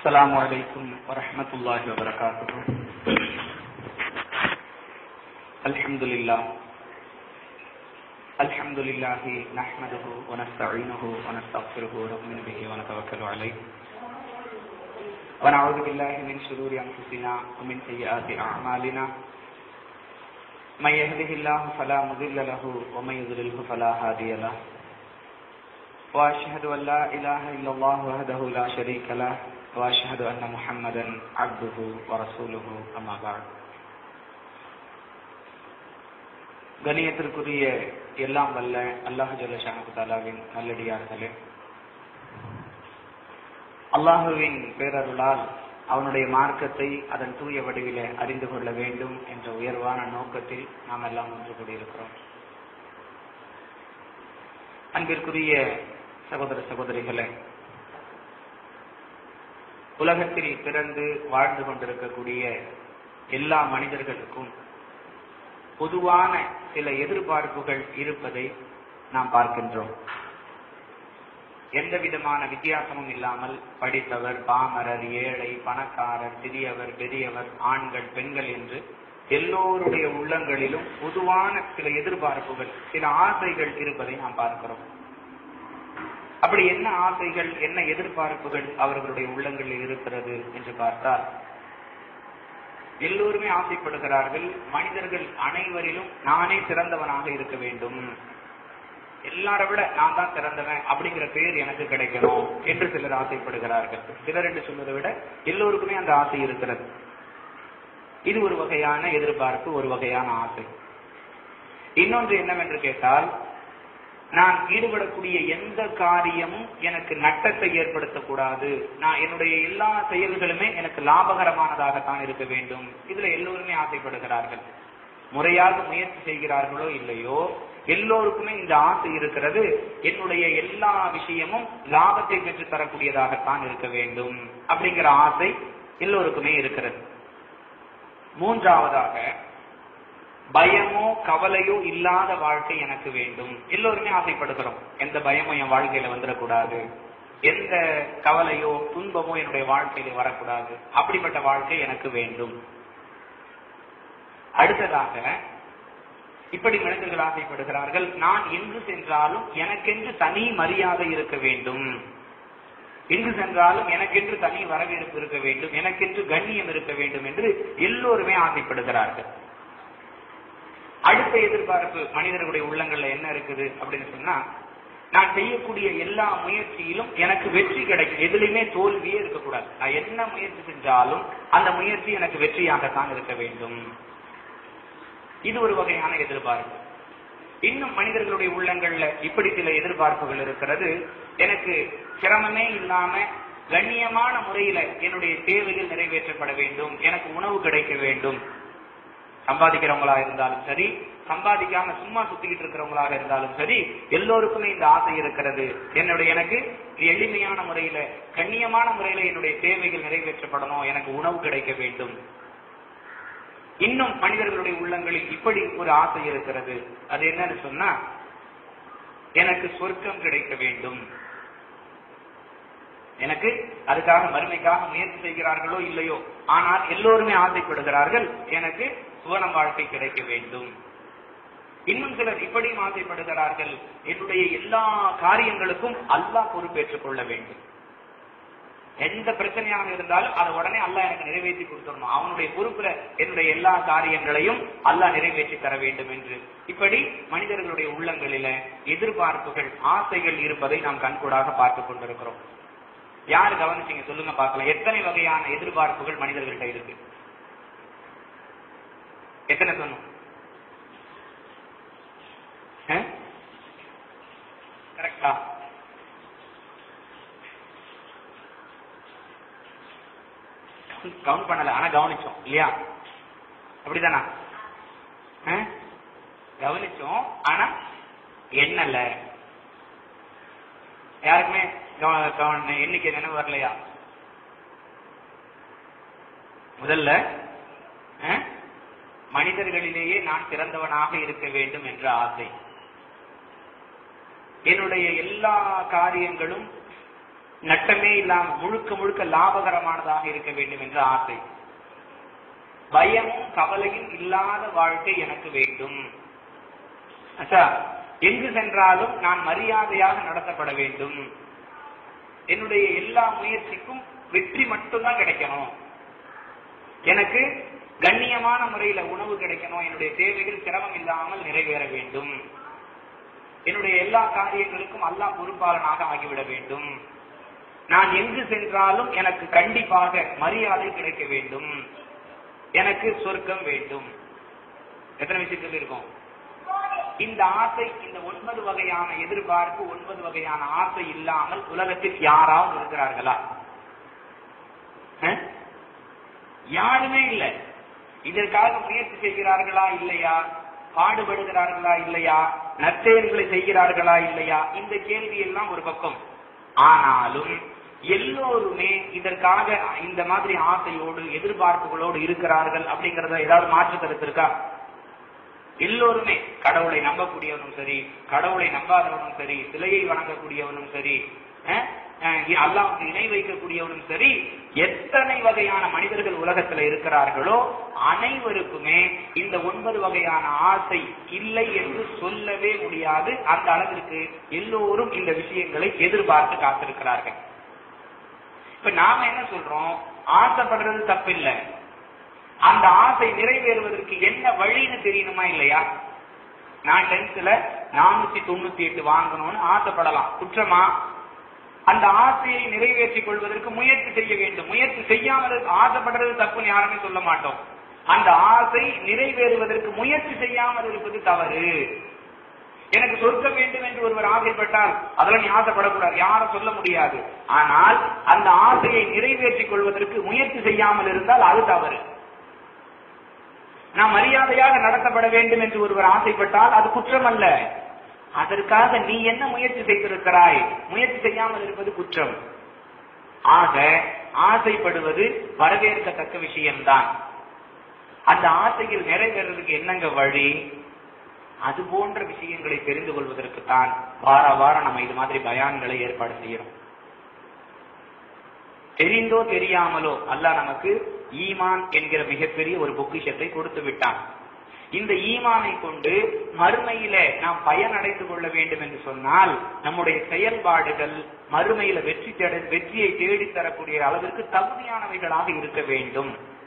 السلام عليكم ورحمة الله وبركاته الحمد لله الحمد لله نحمده ونستعينه ونستغفره ونؤمن به ونتوكل عليه ونعوذ بالله من شرور أنفسنا ومن سيئات أعمالنا من يهده الله فلا مضل له ومن يضلله فلا هادي له وأشهد أن لا إله إلا الله وحده لا شريك له وأشهد أن محمدا عبده ورسوله أما بعد கணியத்திற்குரிய எல்லாம் வல்ல அல்லாஹு ஜல்லஷானு தாலாவின் நல்லடியார்களே அல்லாஹுவின் பேரருளால் அவனுடைய மார்க்கத்தை அதன் தூய வடிவில அறிந்து கொள்ள வேண்டும் என்ற உயர்வான நோக்கத்தில் நாம் எல்லாம் ஒன்று கூடியிருக்கிறோம் அன்பிற்குரிய சகோதர சகோதரிகளே உலகத்தில் பிறந்து வாழ்ந்து கொண்டிருக்கக்கூடிய எல்லா மனிதர்களுக்கும் பொதுவான சில எதிர்பார்ப்புகள் இருப்பதை நாம் பார்க்கின்றோம் எந்த விதமான வித்தியாசமும் இல்லாமல் படித்தவர் பாமரர் ஏழை பணக்காரர் சிறியவர் பெரியவர் ஆண்கள் பெண்கள் என்று எல்லோருடைய உள்ளங்களிலும் பொதுவான சில எதிர்பார்ப்புகள் சில ஆசைகள் இருப்பதை நாம் பார்க்கிறோம் அப்படி என்ன ஆசைகள் என்ன எதிர்பார்ப்புகள் அவர்களுடைய உள்ளங்களில் இருக்கிறது என்று பார்த்தால் எல்லோருமே ஆசைப்படுகிறார்கள் மனிதர்கள் அனைவரிலும் நானே சிறந்தவனாக இருக்க வேண்டும் எல்லாரை விட நான் தான் சிறந்தவன் அப்படிங்கிற பேர் எனக்கு கிடைக்கணும் என்று சிலர் ஆசைப்படுகிறார்கள் சிலர் என்று சொல்வதை விட எல்லோருக்குமே அந்த ஆசை இருக்கிறது இது ஒரு வகையான எதிர்பார்ப்பு ஒரு வகையான ஆசை இன்னொன்று என்னவென்று கேட்டால் நான் ஈடுபடக்கூடிய எந்த காரியமும் எனக்கு நட்டத்தை ஏற்படுத்தக்கூடாது நான் என்னுடைய எல்லா செயல்களுமே எனக்கு லாபகரமானதாகத்தான் இருக்க வேண்டும் இதுல எல்லோருமே ஆசைப்படுகிறார்கள் முறையாக முயற்சி செய்கிறார்களோ இல்லையோ எல்லோருக்குமே இந்த ஆசை இருக்கிறது என்னுடைய எல்லா விஷயமும் லாபத்தை பெற்று தரக்கூடியதாகத்தான் இருக்க வேண்டும் அப்படிங்கிற ஆசை எல்லோருக்குமே இருக்கிறது மூன்றாவதாக பயமோ கவலையோ இல்லாத வாழ்க்கை எனக்கு வேண்டும் எல்லோருமே ஆசைப்படுகிறோம் எந்த பயமும் என் வாழ்க்கையில வந்துடக்கூடாது எந்த கவலையோ துன்பமோ என்னுடைய வாழ்க்கையில வரக்கூடாது அப்படிப்பட்ட வாழ்க்கை எனக்கு வேண்டும் அடுத்ததாக இப்படி மனிதர்கள் ஆசைப்படுகிறார்கள் நான் எங்கு சென்றாலும் எனக்கென்று தனி மரியாதை இருக்க வேண்டும் எங்கு சென்றாலும் எனக்கென்று தனி வரவேற்பு இருக்க வேண்டும் எனக்கென்று கண்ணியம் இருக்க வேண்டும் என்று எல்லோருமே ஆசைப்படுகிறார்கள் அடுத்த எதிர்பார்ப்பு மனிதர்களுடைய உள்ளங்கள்ல என்ன இருக்குது அப்படின்னு சொன்னா நான் செய்யக்கூடிய எல்லா முயற்சியிலும் எனக்கு வெற்றி கிடைக்கும் எதுலையுமே தோல்வியே இருக்கக்கூடாது நான் என்ன முயற்சி செஞ்சாலும் அந்த முயற்சி எனக்கு வெற்றியாகத்தான் இருக்க வேண்டும் இது ஒரு வகையான எதிர்பார்ப்பு இன்னும் மனிதர்களுடைய உள்ளங்கள்ல இப்படி சில எதிர்பார்ப்புகள் இருக்கிறது எனக்கு சிரமமே இல்லாம கண்ணியமான முறையில என்னுடைய தேவைகள் நிறைவேற்றப்பட வேண்டும் எனக்கு உணவு கிடைக்க வேண்டும் சம்பாதிக்கிறவங்களா இருந்தாலும் சரி சம்பாதிக்காம சும்மா சுத்திக்கிட்டு இருக்கிறவங்களாக இருந்தாலும் சரி எல்லோருக்குமே இந்த ஆசை இருக்கிறது என்னுடைய எனக்கு எளிமையான முறையில கண்ணியமான முறையில என்னுடைய தேவைகள் நிறைவேற்றப்படணும் எனக்கு உணவு கிடைக்க வேண்டும் இன்னும் மனிதர்களுடைய உள்ளங்களில் இப்படி ஒரு ஆசை இருக்கிறது அது என்னன்னு சொன்னா எனக்கு சொர்க்கம் கிடைக்க வேண்டும் எனக்கு அதுக்காக மறுமைக்காக முயற்சி செய்கிறார்களோ இல்லையோ ஆனால் எல்லோருமே ஆசைப்படுகிறார்கள் எனக்கு சுவனம் வாழ்க்கை கிடைக்க வேண்டும் இன்னும் சிலர் இப்படியும் ஆசைப்படுகிறார்கள் என்னுடைய எல்லா காரியங்களுக்கும் அல்லாஹ் பொறுப்பேற்றுக் கொள்ள வேண்டும் எந்த பிரச்சனையாக இருந்தாலும் அதை உடனே அல்லாஹ் எனக்கு நிறைவேற்றி கொடுத்துடணும் அவனுடைய பொறுப்புல என்னுடைய எல்லா காரியங்களையும் அல்லாஹ் நிறைவேற்றி தர வேண்டும் என்று இப்படி மனிதர்களுடைய உள்ளங்களில எதிர்பார்ப்புகள் ஆசைகள் இருப்பதை நாம் கண்கூடாக பார்த்து கொண்டிருக்கிறோம் யாரு கவனிச்சீங்க சொல்லுங்க பார்க்கலாம் எத்தனை வகையான எதிர்பார்ப்புகள் மனிதர்கள்ட்ட இருக்கு எத்தனை சொன்னோம் கரெக்டா கவுண்ட் பண்ணல ஆனா கவனிச்சோம் இல்லையா அப்படிதானா கவனிச்சோம் ஆனா எண்ணல யாருக்குமே எண்ணிக்கை நினைவு வரலையா முதல்ல மனிதர்களிலேயே நான் சிறந்தவனாக இருக்க வேண்டும் என்ற ஆசை என்னுடைய எல்லா காரியங்களும் நட்டமே இல்லாம முழுக்க முழுக்க லாபகரமானதாக இருக்க வேண்டும் என்ற ஆசை பயமும் கவலையும் இல்லாத வாழ்க்கை எனக்கு வேண்டும் அச்சா எங்கு சென்றாலும் நான் மரியாதையாக நடத்தப்பட வேண்டும் என்னுடைய எல்லா முயற்சிக்கும் வெற்றி மட்டும்தான் கிடைக்கணும் எனக்கு கண்ணியமான முறையில உணவு கிடைக்கணும் என்னுடைய தேவைகள் சிரமம் இல்லாமல் நிறைவேற வேண்டும் என்னுடைய எல்லா காரியங்களுக்கும் அல்லாஹ் பொறுப்பாளனாக ஆகிவிட வேண்டும் நான் எங்கு சென்றாலும் எனக்கு கண்டிப்பாக மரியாதை கிடைக்க வேண்டும் எனக்கு சொர்க்கம் வேண்டும் எத்தனை விஷயம் சொல்லியிருக்கோம் இந்த ஆசை இந்த ஒன்பது வகையான எதிர்பார்ப்பு ஒன்பது வகையான ஆசை இல்லாமல் உலகத்தில் யாராவது இருக்கிறார்களா அஹ்? யாருமே இல்லை இதற்காக முயற்சி செய்கிறார்களா இல்லையா பாடுபடுகிறார்களா இல்லையா நற்செயல்களை செய்கிறார்களா இல்லையா இந்த கேள்வி எல்லாம் ஒரு பக்கம் ஆனாலும் எல்லோருமே இதற்காக இந்த மாதிரி ஆசையோடு எதிர்பார்ப்புகளோடு இருக்கிறார்கள் அப்படிங்கறத ஏதாவது மாற்று கருத்து இருக்கா எல்லோருமே கடவுளை நம்பக்கூடியவனும் சரி கடவுளை நம்பாதவனும் சரி சிலையை வணங்கக்கூடியவனும் சரி அஹ், அஹ், அல்லாஹ்வுக்கு இணை வைக்கக்கூடியவனும் சரி எத்தனை வகையான மனிதர்கள் உலகத்துல இருக்கிறார்களோ அனைவருக்குமே இந்த ஒன்பது வகையான ஆசை இல்லை என்று சொல்லவே முடியாது அந்த அளவிற்கு எல்லோரும் இந்த விஷயங்களை எதிர்பார்த்து காத்திருக்கிறார்கள் இப்ப நாம என்ன சொல்றோம் ஆசைப்படுறது தப்பில்லை அந்த ஆசை நிறைவேறுவதற்கு என்ன வழின்னு தெரியணுமா இல்லையா நான் டென்த்ல நானூத்தி தொண்ணூத்தி எட்டு வாங்கணும்னு ஆசைப்படலாம் குற்றமா அந்த ஆசையை நிறைவேற்றிக் கொள்வதற்கு முயற்சி செய்ய வேண்டும் முயற்சி செய்யாமல் ஆசைப்படுறது தப்புன்னு யாருமே சொல்ல மாட்டோம் அந்த ஆசை நிறைவேறுவதற்கு முயற்சி செய்யாமல் இருப்பது தவறு எனக்கு சொர்க்கம் வேண்டும் என்று ஒருவர் ஆசைப்பட்டால் அதெல்லாம் நீ ஆசைப்படக்கூடாது யாரும் சொல்ல முடியாது ஆனால் அந்த ஆசையை நிறைவேற்றிக் கொள்வதற்கு முயற்சி செய்யாமல் இருந்தால் அது தவறு நான் மரியாதையாக நடத்தப்பட வேண்டும் என்று ஒருவர் ஆசைப்பட்டால் அது குற்றம் அல்ல அதற்காக நீ என்ன முயற்சி செய்திருக்கிறாய் முயற்சி செய்யாமல் இருப்பது குற்றம் ஆக ஆசைப்படுவது வரவேற்கத்தக்க விஷயம்தான் அந்த ஆசையில் நிறைவேறதுக்கு என்னங்க வழி அது போன்ற விஷயங்களை தெரிந்து கொள்வதற்கு தான் வார வாரம் நம்ம இது மாதிரி பயான்களை ஏற்பாடு செய்யறோம் தெரிந்தோ தெரியாமலோ அல்லாஹ் நமக்கு ஈமான் என்கிற மிகப்பெரிய ஒரு பொக்கிஷத்தை கொடுத்து விட்டான் இந்த ஈமானை கொண்டு மறுமையில நாம் பயன் அடைந்து கொள்ள வேண்டும் என்று சொன்னால் நம்முடைய செயல்பாடுகள் மறுமையில வெற்றி தேட வெற்றியை தேடித் தரக்கூடிய அளவிற்கு தகுதியானவைகளாக இருக்க வேண்டும்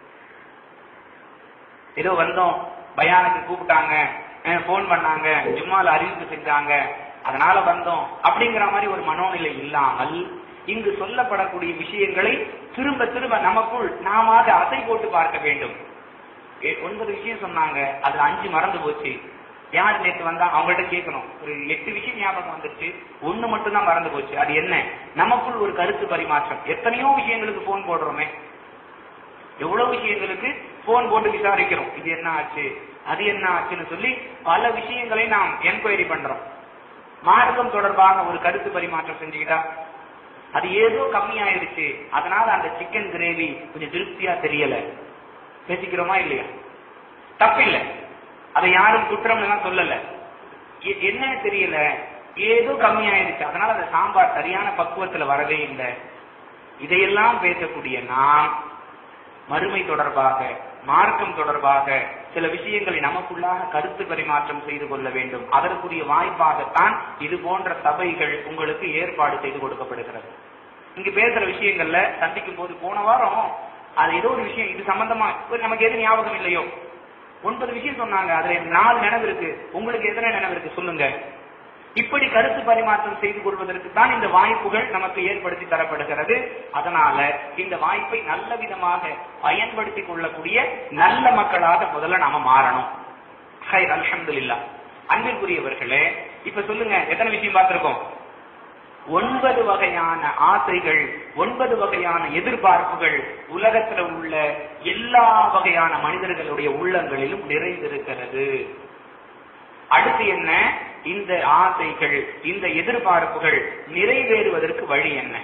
ஏதோ வந்தோம் பயானுக்கு கூப்பிட்டாங்க போன் பண்ணாங்க ஜும்மால அறிவிப்பு செஞ்சாங்க அதனால வந்தோம் அப்படிங்கிற மாதிரி ஒரு மனோநிலை இல்லாமல் இங்கு சொல்லப்படக்கூடிய விஷயங்களை திரும்ப திரும்ப நமக்குள் நாம அசை போட்டு பார்க்க வேண்டும் ஏ- ஒன்பது விஷயம் சொன்னாங்க அதுல அஞ்சு மறந்து போச்சு யார் நேத்து வந்தா அவங்கள்ட்ட கேட்கணும் ஒரு எட்டு விஷயம் ஞாபகம் வந்துருச்சு ஒண்ணு மட்டும் தான் மறந்து போச்சு அது என்ன நமக்குள் ஒரு கருத்து பரிமாற்றம் எத்தனையோ விஷயங்களுக்கு போன் போடுறோமே எவ்வளவு விஷயங்களுக்கு போன் போட்டு விசாரிக்கிறோம் இது என்ன ஆச்சு அது என்ன ஆச்சுன்னு சொல்லி பல விஷயங்களை நாம் என்கொயரி பண்றோம் மார்க்கம் தொடர்பாக ஒரு கருத்து பரிமாற்றம் செஞ்சுக்கிட்டா அது ஏதோ கம்மியாயிருச்சு அதனால அந்த சிக்கன் கிரேவி கொஞ்சம் திருப்தியா தெரியல பேசிக்கிறோமா இல்லையா தப்பில்லை அதை யாரும் குற்றம் எல்லாம் சொல்லல எ- என்னன்னு தெரியல ஏதோ கம்மியாயிருச்சு அதனால அந்த சாம்பார் சரியான பக்குவத்துல வரவே இல்லை இதையெல்லாம் பேசக்கூடிய நாம் மறுமை தொடர்பாக மார்க்கம் தொடர்பாக சில விஷயங்களை நமக்குள்ளாக கருத்து பரிமாற்றம் செய்து கொள்ள வேண்டும் அதற்குரிய வாய்ப்பாகத்தான் இது போன்ற சபைகள் உங்களுக்கு ஏற்பாடு செய்து கொடுக்கப்படுகிறது இங்க பேசுற விஷயங்கள்ல சந்திக்கும் போது போன வாரம் அது ஏதோ ஒரு விஷயம் இது சம்பந்தமா இப்ப நமக்கு எது ஞாபகம் இல்லையோ ஒன்பது விஷயம் சொன்னாங்க அதுல நாலு நினைவு இருக்கு உங்களுக்கு எத்தனை நினைவு இருக்கு சொல்லுங்க இப்படி கருத்து பரிமாற்றம் செய்து கொள்வதற்கு தான் இந்த வாய்ப்புகள் நமக்கு ஏற்படுத்தி தரப்படுகிறது அதனால இந்த வாய்ப்பை நல்ல விதமாக பயன்படுத்தி கொள்ளக்கூடிய நல்ல மக்களாக முதல்ல நாம மாறணும் ஹை அல்ஹம்துலில்லாஹ் அன்பிற்குரியவர்களே இப்ப சொல்லுங்க எத்தனை விஷயம் பார்த்திருக்கோம் ஒன்பது வகையான ஆசைகள் ஒன்பது வகையான எதிர்பார்ப்புகள் உலகத்துல உள்ள எல்லா வகையான மனிதர்களுடைய உள்ளங்களிலும் நிறைந்திருக்கிறது அடுத்து என்ன இந்த ஆசைகள் இந்த எதிர்பார்ப்புகள் நிறைவேறுவதற்கு வழி என்ன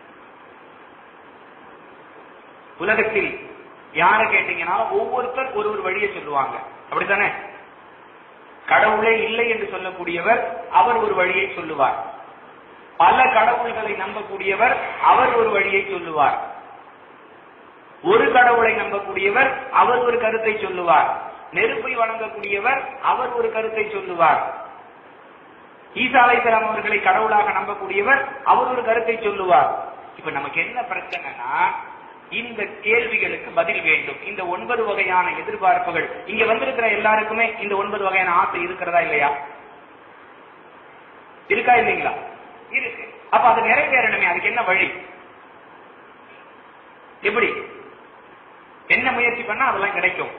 உலகத்தில் யார கேட்டீங்கன்னா ஒவ்வொருத்தர் ஒரு ஒரு வழியை சொல்லுவாங்க அப்படித்தானே கடவுளே இல்லை என்று சொல்லக்கூடியவர் அவர் ஒரு வழியை சொல்லுவார் பல கடவுள்களை நம்பக்கூடியவர் அவர் ஒரு வழியை சொல்லுவார் ஒரு கடவுளை நம்பக்கூடியவர் அவர் ஒரு கருத்தை சொல்லுவார் நெருப்பை வணங்கக்கூடியவர் அவர் ஒரு கருத்தை சொல்லுவார் ஈசா அலைசலாம் அவர்களை கடவுளாக நம்பக்கூடியவர் அவர் ஒரு கருத்தை சொல்லுவார் இப்ப நமக்கு என்ன பிரச்சனைனா இந்த கேள்விகளுக்கு பதில் வேண்டும் இந்த ஒன்பது வகையான எதிர்பார்ப்புகள் இங்க வந்திருக்கிற எல்லாருக்குமே இந்த ஒன்பது வகையான ஆசை இருக்கிறதா இல்லையா இருக்கா இல்லைங்களா இருக்கு அப்ப அது நிறைவேறணுமே அதுக்கு என்ன வழி எப்படி என்ன முயற்சி பண்ணா அதெல்லாம் கிடைக்கும்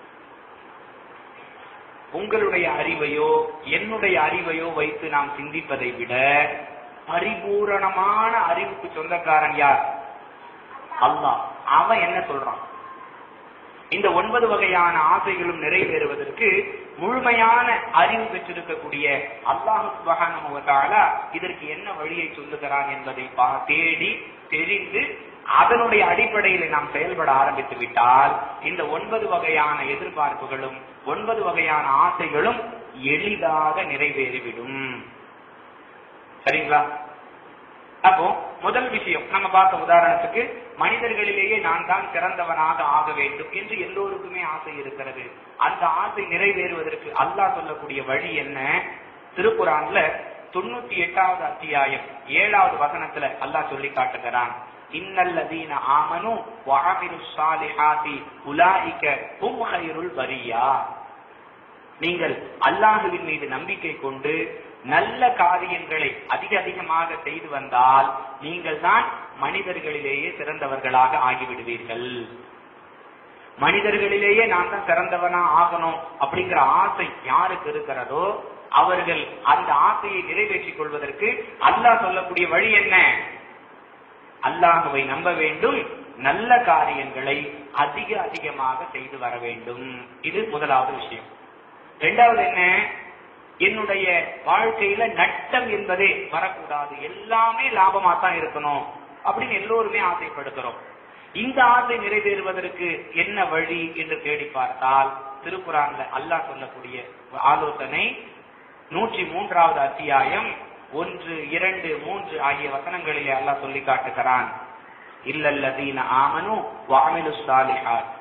உங்களுடைய அறிவையோ என்னுடைய அறிவையோ வைத்து நாம் சிந்திப்பதை விட பரிபூரணமான அறிவுக்கு சொந்தக்காரன் யார் அல்லாஹ் அவன் என்ன சொல்றான் இந்த ஒன்பது வகையான ஆசைகளும் நிறைவேறுவதற்கு முழுமையான அறிவு பெற்றிருக்கக்கூடிய அல்லாஹு சுபஹானஹு வ தஆலா இதற்கு என்ன வழியை சொல்லுகிறான் என்பதை பா- தேடி தெரிந்து அதனுடைய அடிப்படையில் நாம் செயல்பட ஆரம்பித்து விட்டால் இந்த ஒன்பது வகையான எதிர்பார்ப்புகளும் ஒன்பது வகையான ஆசைகளும் எளிதாக நிறைவேறிவிடும் சரிங்களா அப்போ முதல் விஷயம் நம்ம பார்த்த உதாரணத்துக்கு மனிதர்களிலேயே நான் தான் சிறந்தவனாக ஆக வேண்டும் என்று எல்லோருக்குமே ஆசை இருக்கிறது அந்த ஆசை நிறைவேறுவதற்கு அல்லாஹ் சொல்லக்கூடிய வழி என்ன திருக்குறான்ல தொண்ணூத்தி எட்டாவது அத்தியாயம் ஏழாவது வசனத்துல அல்லாஹ் சொல்லி காட்டுகிறான் இன்னல்லதீன ஆமனு வஅமிலு ஸாலிஹாத்தி உலாயிக ஹும் கைருல் பரியா நீங்கள் அல்லாஹுவின் மீது நம்பிக்கை கொண்டு நல்ல காரியங்களை அதிக அதிகமாக செய்து வந்தால் நீங்கள் தான் மனிதர்களிலேயே சிறந்தவர்களாக ஆகிவிடுவீர்கள் மனிதர்களிலேயே நான் தான் சிறந்தவனா ஆகணும் அப்படிங்கிற ஆசை யாருக்கு இருக்கிறதோ அவர்கள் அந்த ஆசையை நிறைவேற்றிக் கொள்வதற்கு அல்லாஹ் சொல்லக்கூடிய வழி என்ன அல்லாஹுவை நம்ப வேண்டும் நல்ல காரியங்களை அதிக அதிகமாக செய்து வர வேண்டும் இது முதலாவது விஷயம் இரண்டாவது என்ன என்னுடைய வாழ்க்கையில நட்டம் என்பதே வரக்கூடாது எல்லாமே லாபமா தான் இருக்கணும் அப்படின்னு எல்லோருமே ஆசைப்படுகிறோம் இந்த ஆசை நிறைவேறுவதற்கு என்ன வழி என்று தேடி பார்த்தால் திருக்குறான்ல அல்லாஹ் சொல்லக்கூடிய ஆலோசனை நூற்றி மூன்றாவது அத்தியாயம் ஒன்று இரண்டு மூன்று ஆகிய வசனங்களிலே அல்லாஹ் சொல்லி காட்டுகிறான் இல்லல்லதீன ஆமனு வாமிலு சாலிஹாத்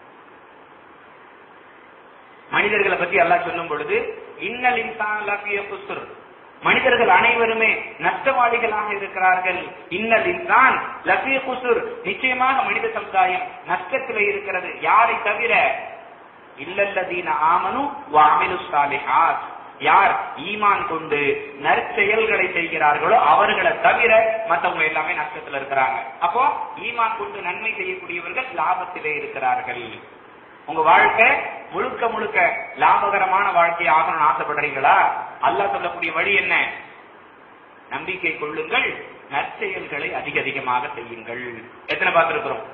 மனிதர்களை பத்தி அல்லாஹ் சொல்லும் பொழுது இன்னல் இன்சான் லஃபிய குஸ்ர் மனிதர்கள் அனைவருமே நஷ்டவாளிகளாக இருக்கிறார்கள் இன்னல் இன்சான் லஃபிய குஸ்ர் நிச்சயமாக மனித சமுதாயம் நஷ்டத்திலே இருக்கிறது யாரை தவிர இல்லல்லதீன ஆமனு வாமிலு சாலிஹாத் யார் ஈமான் கொண்டு நற்செயல்களை செய்கிறார்களோ அவர்களை தவிர மத்தவங்க எல்லாமே நஷ்டத்துல இருக்கிறாங்க அப்போ ஈமான் கொண்டு நன்மை செய்யக்கூடியவர்கள் லாபத்திலே இருக்கிறார்கள் உங்க வாழ்க்கை முழுக்க முழுக்க லாபகரமான வாழ்க்கை ஆகணும்னு ஆசைப்படுறீங்களா அல்லாஹ் சொல்லக்கூடிய வழி என்ன நம்பிக்கை கொள்ளுங்கள் நற்செயல்களை அதிக அதிகமாக செய்யுங்கள் எத்தனை பார்த்திருக்கிறோம்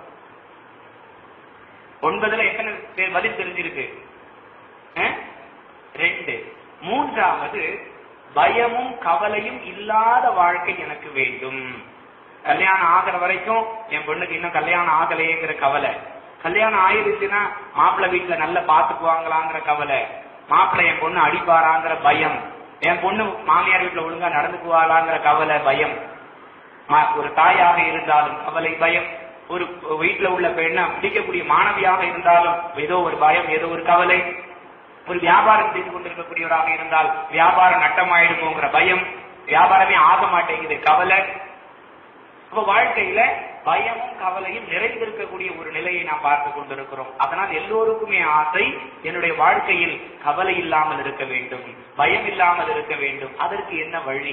ஒன்பதுல எத்தனை பேர் பதில் தெரிஞ்சிருக்கு அஹ்? ரெண்டு மூன்றாவது பயமும் கவலையும் இல்லாத வாழ்க்கை எனக்கு வேண்டும் கல்யாணம் ஆகிற வரைக்கும் என் பொண்ணுக்கு இன்னும் கல்யாணம் ஆகலையேங்கிற கவலை கல்யாணம் ஆயிருச்சுன்னா மாப்பிள்ளை வீட்டுல நல்லா பாத்துக்குவாங்களாங்கிற கவலை மாப்பிள்ளை என் பொண்ணு அடிப்பாராங்கிற பயம் என் பொண்ணு மாமியார் வீட்டுல ஒழுங்கா நடந்துக்குவாளாங்கிற கவலை பயம் மா- ஒரு தாயாக இருந்தாலும் கவலை பயம் ஒரு வீட்டுல உள்ள பெண்ணை பிடிக்கக்கூடிய மாணவியாக இருந்தாலும் ஏதோ ஒரு பயம் ஏதோ ஒரு கவலை ஒரு வியாபாரம் செய்து கொண்டிருக்கக்கூடியவராக இருந்தால் வியாபாரம் நட்டமாயிடுமோங்கிற பயம் வியாபாரமே ஆக மாட்டேங்குது கவலை அப்ப வாழ்க்கையில பயமும் கவலையும் நிறைந்திருக்கக்கூடிய ஒரு நிலையை நாம் பார்த்து கொண்டிருக்கிறோம் அதனால் எல்லோருக்குமே ஆசை என்னுடைய வாழ்க்கையில் கவலை இல்லாமல் இருக்க வேண்டும் பயம் இல்லாமல் இருக்க வேண்டும் அதற்கு என்ன வழி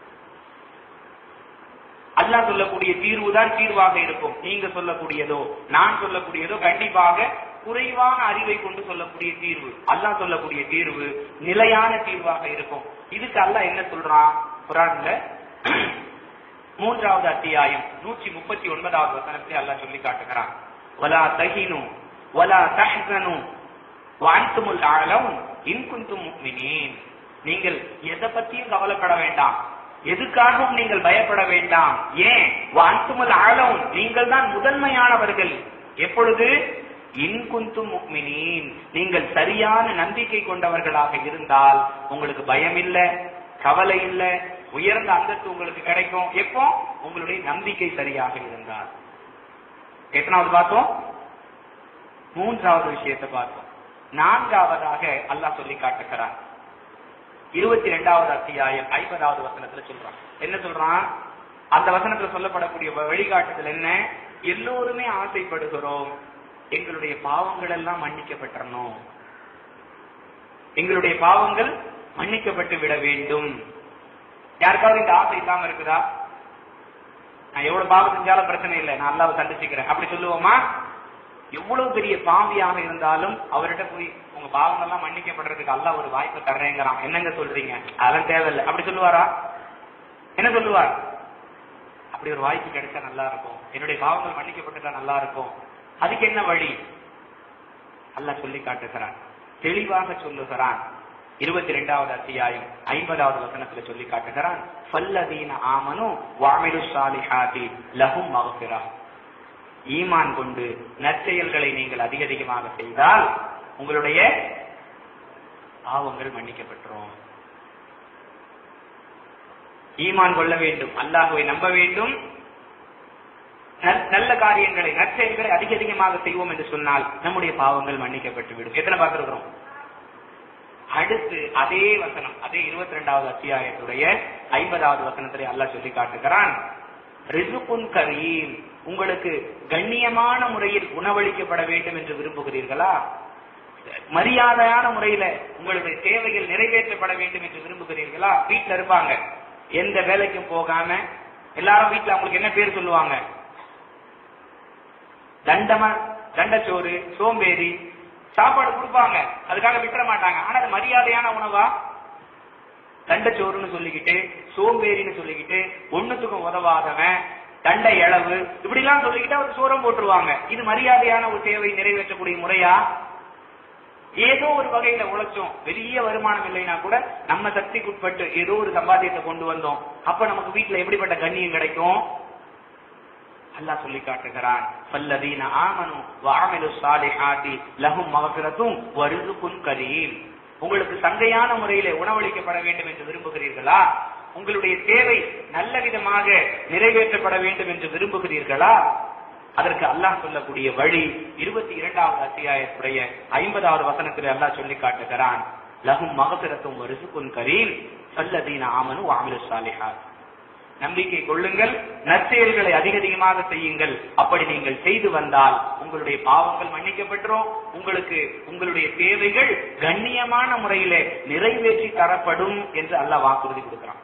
அல்லாஹ் சொல்லக்கூடிய தீர்வு தான் தீர்வாக இருக்கும் நீங்க சொல்லக்கூடியதோ நான் சொல்லக்கூடியதோ கண்டிப்பாக குறைவான அறிவை கொண்டு சொல்லக்கூடிய தீர்வு அல்லாஹ் சொல்லக்கூடிய தீர்வு நிலையான தீர்வாக இருக்கும் இதுக்கு அல்லாஹ் என்ன சொல்றான் குரான்ல மூன்றாவது அத்தியாயம் நூற்றி முப்பத்தி ஒன்பதாவது வசனத்தை அல்லாஹ் சொல்லி காட்டுகிறான் வலா தஹினு வலா தஹ்சனு வான்துமுல் ஆலவும் இன்குந்தும் முக்மினீன் நீங்கள் எதை பத்தியும் கவலைப்பட வேண்டாம் எதுக்காகவும் நீங்கள் பயப்பட வேண்டாம் ஏன் வான்துமுல் ஆலவும் நீங்கள் தான் முதன்மையானவர்கள் எப்பொழுது இன்குந்தும் முக்மினீன் நீங்கள் சரியான நம்பிக்கை கொண்டவர்களாக இருந்தால் உங்களுக்கு பயம் இல்ல கவலை இல்ல உயர்ந்த அந்தஸ்து உங்களுக்கு கிடைக்கும் எப்போ உங்களுடைய நம்பிக்கை சரியாக இருந்தால் எத்தனாவது பார்த்தோம் மூன்றாவது விஷயத்தை பார்த்தோம் நான்காவதாக அல்லாஹ் சொல்லி காட்டுகிறான் இருபத்தி ரெண்டாவது அத்தியாயம் ஐம்பதாவது வசனத்துல சொல்றான் என்ன சொல்றான் அந்த வசனத்துல சொல்லப்படக்கூடிய வ- வழிகாட்டுதல் என்ன எல்லோருமே ஆசைப்படுகிறோம் எங்களுடைய பாவங்கள் எல்லாம் மன்னிக்கப்பட்டறணும் எங்களுடைய பாவங்கள் மன்னிக்கப்பட்டு விட வேண்டும் யாருக்காவது இந்த ஆசை இல்லாம இருக்குதா நான் எவ்வளவு பாவம் செஞ்சாலும் பிரச்சனை இல்லை நான் அல்லாவை சந்திச்சுக்கிறேன் அப்படி சொல்லுவோமா எவ்வளவு பெரிய பாவியாக இருந்தாலும் அவர்கிட்ட போய் உங்க பாவங்கள்லாம் மன்னிக்கப்படுறதுக்கு அல்லாஹ் ஒரு வாய்ப்பு தர்றேங்கிறான் என்னங்க சொல்றீங்க அதெல்லாம் தேவையில்லை அப்படி சொல்லுவாரா என்ன சொல்லுவார் அப்படி ஒரு வாய்ப்பு கிடைச்சா நல்லா இருக்கும் என்னுடைய பாவங்கள் மன்னிக்கப்பட்டுட்டா நல்லா இருக்கும் அதுக்கு என்ன வழி அல்லாஹ் சொல்லி காட்டுகிறான் தெளிவாக சொல்லுகிறான் இருபத்தி ரெண்டாவது அத்தியாயம் ஐம்பதாவது வசனத்துல சொல்லி காட்டுகிறான் ஃபல்லதீன ஆமனு வாமிலு சாலிஹாதி லஹும் மகஃபிரா ஈமான் கொண்டு நற்செயல்களை நீங்கள் அதிக அதிகமாக செய்தால் உங்களுடைய பாவங்கள் மன்னிக்கப்பட்டுரும் ஈமான் கொள்ள வேண்டும் அல்லாஹுவை நம்ப வேண்டும் நல்- நல்ல காரியங்களை நற்செயல்களை அதிக அதிகமாக செய்வோம் என்று சொன்னால் நம்முடைய பாவங்கள் மன்னிக்கப்பட்டு விடும் எத்தனை பார்த்திருக்கிறோம் அடுத்து அதே வசனம் அதே இருபத்தி ரெண்டாவது அத்தியாயத்துடைய ஐம்பதாவது வசனத்திலே அல்லாஹ் சொல்லி காட்டுகிறான் ரிசுகுன் கரீம் உங்களுக்கு கண்ணியமான முறையில் உணவளிக்கப்பட வேண்டும் என்று விரும்புகிறீர்களா மரியாதையான முறையில உங்களுடைய தேவைகள் நிறைவேற்றப்பட வேண்டும் என்று விரும்புகிறீர்களா வீட்டுல இருப்பாங்க எந்த வேலைக்கும் போகாம எல்லாரும் வீட்டுல அவங்களுக்கு என்ன பேர் சொல்லுவாங்க தண்டமா தண்டச்சோறு சோம்பேறி சாப்பாடு கொடுப்பாங்க அதுக்காக விட்டுற மாட்டாங்க ஆனா அது மரியாதையான உணவா தண்டச்சோறுன்னு சொல்லிக்கிட்டு சோம்பேறின்னு சொல்லிக்கிட்டு ஒண்ணுத்துக்கும் உதவாதவன் தண்டை இளவு இப்படி எல்லாம் சொல்லிக்கிட்டு அவர் சோரம் போட்டுருவாங்க இது மரியாதையான ஒரு தேவை நிறைவேற்றக்கூடிய முறையா ஏதோ ஒரு வகையில உழைச்சோம் பெரிய வருமானம் இல்லைன்னா கூட நம்ம சக்திக்குட்பட்டு ஏதோ ஒரு சம்பாத்தியத்தை கொண்டு வந்தோம் அப்ப நமக்கு வீட்டுல எப்படிப்பட்ட கண்ணியம் கிடைக்கும் அல்லாஹ் சொல்லி காட்டுகிறான் ஃபல்லதீன ஆமனு வஅமிலு ஸாலிஹாத்தி லஹும் மக்ஃபிரத்தும் வரிசுகுன் கரீம் உங்களுக்கு சங்கையான முறையிலே உணவளிக்கப்பட வேண்டும் என்று விரும்புகிறீர்களா உங்களுடைய தேவை நல்ல விதமாக நிறைவேற்றப்பட வேண்டும் என்று விரும்புகிறீர்களா அதற்கு அல்லாஹ் சொல்லக்கூடிய வழி இருபத்தி இரண்டாவது அத்தியாயத்துடைய ஐம்பதாவது வசனத்தில் அல்லாஹ் சொல்லி காட்டுகிறான் லஹும் மகசிரத்தும் வரிசுக்குன் கரீம் ஃபல்லதீன ஆமனு வஅமிலு ஸாலிஹாத் நம்பிக்கை கொள்ளுங்கள் நற்செயல்களை அதிக அதிகமாக செய்யுங்கள் அப்படி நீங்கள் செய்து வந்தால் உங்களுடைய பாவங்கள் மன்னிக்கப்பட்டுரும் உங்களுக்கு உங்களுடைய தேவைகள் கண்ணியமான முறையில நிறைவேற்றி தரப்படும் என்று அல்லாஹ் வாக்குறுதி கொடுக்கிறான்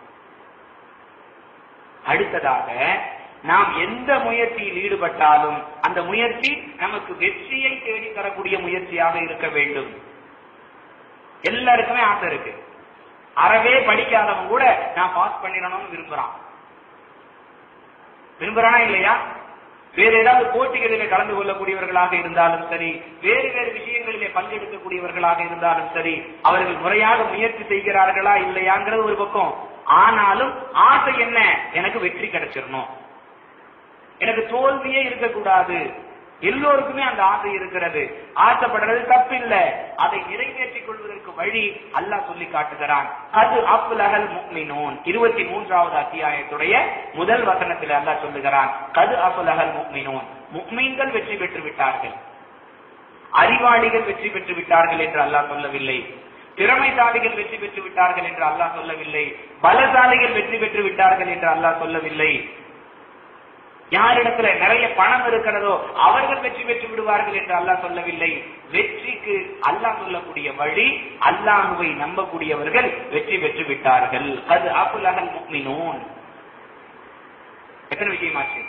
அடுத்ததாக நாம் எந்த முயற்சியில் ஈடுபட்டாலும் அந்த முயற்சி நமக்கு வெற்றியை தேடி தரக்கூடிய முயற்சியாக இருக்க வேண்டும் எல்லாருக்குமே ஆசை இருக்கு அறவே படிக்காதவன் கூட நான் பாஸ் பண்ணிடணும்னு விரும்புறான் விரும்புறானா இல்லையா வேற ஏதாவது போட்டிகளிலே கலந்து கொள்ளக்கூடியவர்களாக இருந்தாலும் சரி வேறு வேறு விஷயங்களிலே பங்கெடுக்கக்கூடியவர்களாக இருந்தாலும் சரி அவர்கள் முறையாக முயற்சி செய்கிறார்களா இல்லையாங்கிறது ஒரு பக்கம் ஆனாலும் ஆசை என்ன எனக்கு வெற்றி கிடைச்சிடணும் எனக்கு தோல்வியே இருக்கக்கூடாது எல்லோருக்குமே அந்த ஆசை இருக்கிறது ஆசைப்படுறது தப்பில்ல அதை நிறைவேற்றிக் கொள்வதற்கு வழி அல்லாஹ் சொல்லி காட்டுகிறான் அது அப்புலகல் முக்மினூன் இருபத்தி மூன்றாவது அத்தியாயத்துடைய முதல் வசனத்தில் அல்லாஹ் சொல்லுகிறான் கது அப்புலகல் முக்மினூன் முக்மீன்கள் வெற்றி பெற்று விட்டார்கள் அறிவாளிகள் வெற்றி பெற்று விட்டார்கள் என்று அல்லாஹ் சொல்லவில்லை திறமைசாலிகள் வெற்றி பெற்று விட்டார்கள் என்று அல்லாஹ் சொல்லவில்லை பலசாலிகள் வெற்றி பெற்று விட்டார்கள் என்று அல்லாஹ் சொல்லவில்லை யாரிடத்துல நிறைய பணம் இருக்கிறதோ அவர்கள் வெற்றி பெற்று விடுவார்கள் என்று அல்லாஹ் சொல்லவில்லை வெற்றிக்கு அல்லாஹ் சொல்லக்கூடிய வழி அல்லாஹுவை நம்பக்கூடியவர்கள் வெற்றி பெற்று விட்டார்கள் அது அப்புலகல் முக்மினூன் எத்தனை விஷயமாச்சு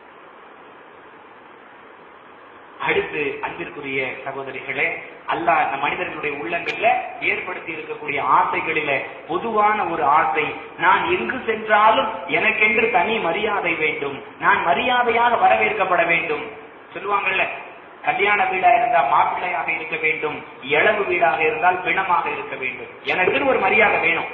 அடுத்து அன்பிற்குரிய சகோதரிகளே அல்லாஹ் இந்த மனிதர்களுடைய உள்ளங்கள்ல ஏற்படுத்தி இருக்கக்கூடிய ஆசைகளில பொதுவான ஒரு ஆசை நான் எங்கு சென்றாலும் எனக்கென்று தனி மரியாதை வேண்டும் நான் மரியாதையாக வரவேற்கப்பட வேண்டும் சொல்லுவாங்கல்ல கல்யாண வீடா இருந்தால் மாப்பிள்ளையாக இருக்க வேண்டும் இளவு வீடாக இருந்தால் பிணமாக இருக்க வேண்டும் எனக்குன்னு ஒரு மரியாதை வேணும்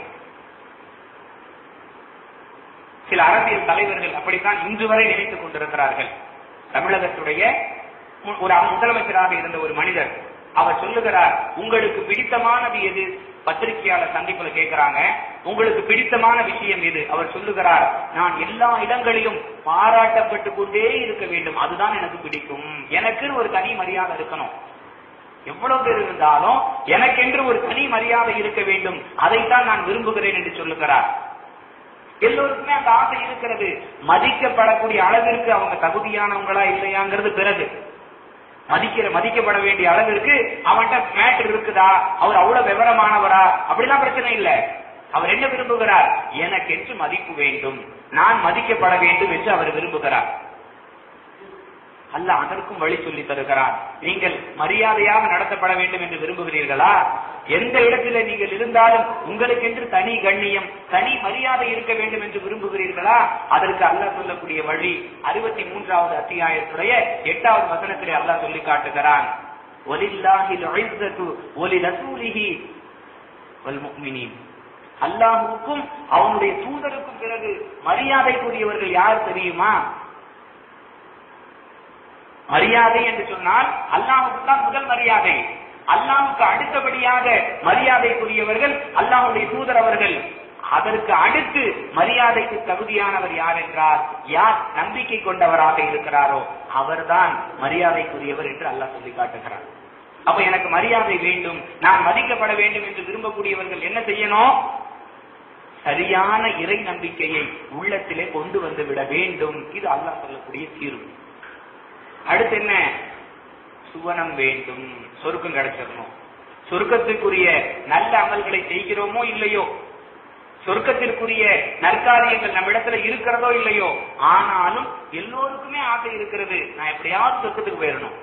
சில அரசியல் தலைவர்கள் அப்படித்தான் இன்று வரை நினைத்துக் கொண்டிருக்கிறார்கள் தமிழகத்துடைய மு- ஒரு முதலமைச்சராக இருந்த ஒரு மனிதர் அவர் சொல்லுகிறார் உங்களுக்கு பிடித்தமானது எது பத்திரிகையாளர் சந்திப்புல கேட்கிறாங்க உங்களுக்கு பிடித்தமான விஷயம் எது அவர் சொல்லுகிறார் நான் எல்லா இடங்களிலும் பாராட்டப்பட்டு கொண்டே இருக்க வேண்டும் அதுதான் எனக்கு பிடிக்கும் எனக்குன்னு ஒரு தனி மரியாதை இருக்கணும் எவ்வளவு பேர் இருந்தாலும் எனக்கென்று ஒரு தனி மரியாதை இருக்க வேண்டும் அதைத்தான் நான் விரும்புகிறேன் என்று சொல்லுகிறார் எல்லோருக்குமே அந்த ஆசை இருக்கிறது மதிக்கப்படக்கூடிய அளவிற்கு அவங்க தகுதியானவங்களா இல்லையாங்கிறது பிறகு மதிக்கிற மதிக்கப்பட வேண்டிய அளவிற்கு அவன்கிட்ட மேட்டர் இருக்குதா அவர் அவ்வளவு விவரமானவரா அப்படிலாம் பிரச்சனை இல்ல அவர் என்ன விரும்புகிறார் எனக்கென்று மதிப்பு வேண்டும் நான் மதிக்கப்பட வேண்டும் என்று அவர் விரும்புகிறார் அல்ல அதற்கும் வழி சொல்லி தருகிறான் நீங்கள் மரியாதையாக நடத்தப்பட வேண்டும் என்று விரும்புகிறீர்களா எந்த இடத்துல நீங்கள் இருந்தாலும் உங்களுக்கென்று தனி கண்ணியம் தனி மரியாதை இருக்க வேண்டும் என்று விரும்புகிறீர்களா அதற்கு அல்லாஹ் சொல்லக்கூடிய வழி அறுபத்தி மூன்றாவது அத்தியாயத்துடைய எட்டாவது வசனத்திலே அல்லாஹ் சொல்லி காட்டுகிறான் ஒலில்லாஹில் இஸ்ஸத்து ஒலி ரசூலிஹி வல் முஃமினீன் அல்லாஹுக்கும் அவனுடைய தூதருக்கும் பிறகு மரியாதைக்குரியவர்கள் யார் தெரியுமா மரியாதை என்று சொன்னால் அல்லாஹுக்கு தான் முதல் மரியாதை அல்லாஹுக்கு அடுத்தபடியாக மரியாதைக்குரியவர்கள் அல்லாஹுடைய தூதர் அவர்கள் அதற்கு அடுத்து மரியாதைக்கு தகுதியானவர் யார் என்றால் யார் நம்பிக்கை கொண்டவராக இருக்கிறாரோ அவர்தான் மரியாதைக்குரியவர் என்று அல்லாஹ் சொல்லி காட்டுகிறார் அப்ப எனக்கு மரியாதை வேண்டும் நான் மதிக்கப்பட வேண்டும் என்று விரும்பக்கூடியவர்கள் என்ன செய்யணும் சரியான இறை நம்பிக்கையை உள்ளத்திலே கொண்டு வந்து விட வேண்டும் இது அல்லாஹ் சொல்லக்கூடிய தீர்வு அடுத்து என்ன சுவனம் வேண்டும் சொருக்கம் கிடைச்சிடணும் சொர்க்கத்திற்குரிய நல்ல அமல்களை செய்கிறோமோ இல்லையோ சொர்க்கத்திற்குரிய நற்காரியங்கள் நம்ம இடத்துல இருக்கிறதோ இல்லையோ ஆனாலும் எல்லோருக்குமே ஆசை இருக்கிறது நான் எப்படியாவது சொர்க்கத்துக்கு போயிடணும்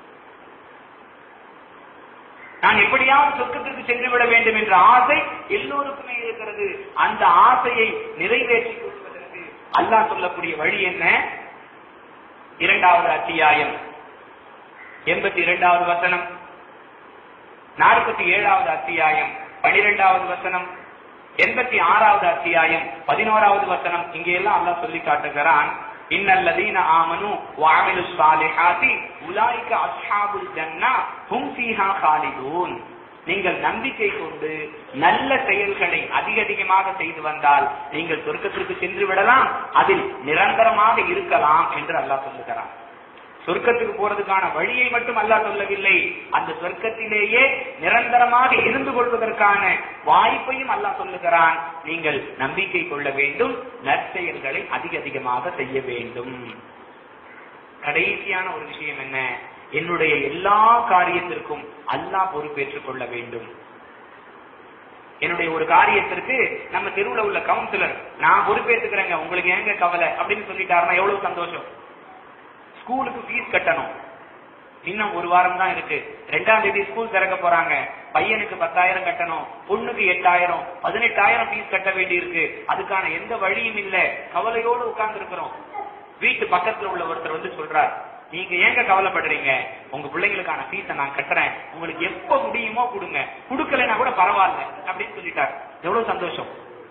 நான் எப்படியாவது சொர்க்கத்திற்கு சென்று விட வேண்டும் என்ற ஆசை எல்லோருக்குமே இருக்கிறது அந்த ஆசையை நிறைவேற்றிக் கொள்வதற்கு அல்லாஹ் சொல்லக்கூடிய வழி என்ன இரண்டாவது அத்தியாயம் எண்பத்தி இரண்டாவது வசனம் நாற்பத்தி ஏழாவது அத்தியாயம் பனிரெண்டாவது வசனம் எண்பத்தி ஆறாவது அத்தியாயம் பதினோராவது வசனம் இங்கே எல்லாம் அல்லாஹ் சொல்லி காட்டுகிறான் இன்னல்லதீன ஆமனு வஅமிலு ஸாலிஹாத்தி உலாயிக அஸ்ஹாபுல் ஜன்னா ஹும் ஃபீஹா காலிதூன் நீங்கள் நம்பிக்கை கொண்டு நல்ல செயல்களை அதிக அதிகமாக செய்து வந்தால் நீங்கள் சொர்க்கத்திற்கு சென்று விடலாம் அதில் நிரந்தரமாக இருக்கலாம் என்று அல்லாஹ் சொல்லுகிறான் சொர்க்கத்துக்கு போறதுக்கான வழியை மட்டும் அல்லாஹ் சொல்லவில்லை அந்த சொர்க்கத்திலேயே நிரந்தரமாக இருந்து கொள்வதற்கான வாய்ப்பையும் அல்லாஹ் சொல்லுகிறான் நீங்கள் நம்பிக்கை கொள்ள வேண்டும் நற்செயல்களை அதிக அதிகமாக செய்ய வேண்டும் கடைசியான ஒரு விஷயம் என்ன என்னுடைய எல்லா காரியத்திற்கும் அல்லாஹ் பொறுப்பேற்றுக் கொள்ள வேண்டும் என்னுடைய ஒரு காரியத்திற்கு நம்ம தெருவுல உள்ள கவுன்சிலர் நான் பொறுப்பேற்றுக்கிறேங்க உங்களுக்கு ஏங்க கவலை அப்படின்னு சொல்லிட்டாருன்னா எவ்வளவு சந்தோஷம் ஸ்கூலுக்கு ஃபீஸ் கட்டணும் இன்னும் ஒரு வாரம் தான் இருக்கு ரெண்டாம் தேதி ஸ்கூல் திறக்க போறாங்க பையனுக்கு பத்தாயிரம் கட்டணும் பொண்ணுக்கு எட்டாயிரம் பதினெட்டாயிரம் ஃபீஸ் கட்ட வேண்டி இருக்கு அதுக்கான எந்த வழியும் இல்ல கவலையோடு உட்கார்ந்து இருக்கிறோம் வீட்டு பக்கத்துல உள்ள ஒருத்தர் வந்து சொல்றார் நீங்க ஏங்க கவலைப்படுறீங்க உங்க பிள்ளைங்களுக்கான ஃபீஸை நான் கட்டுறேன் உங்களுக்கு எப்ப முடியுமோ கொடுங்க கொடுக்கலைன்னா கூட பரவாயில்ல அப்படின்னு சொல்லிட்டார் எவ்வளவு சந்தோஷம்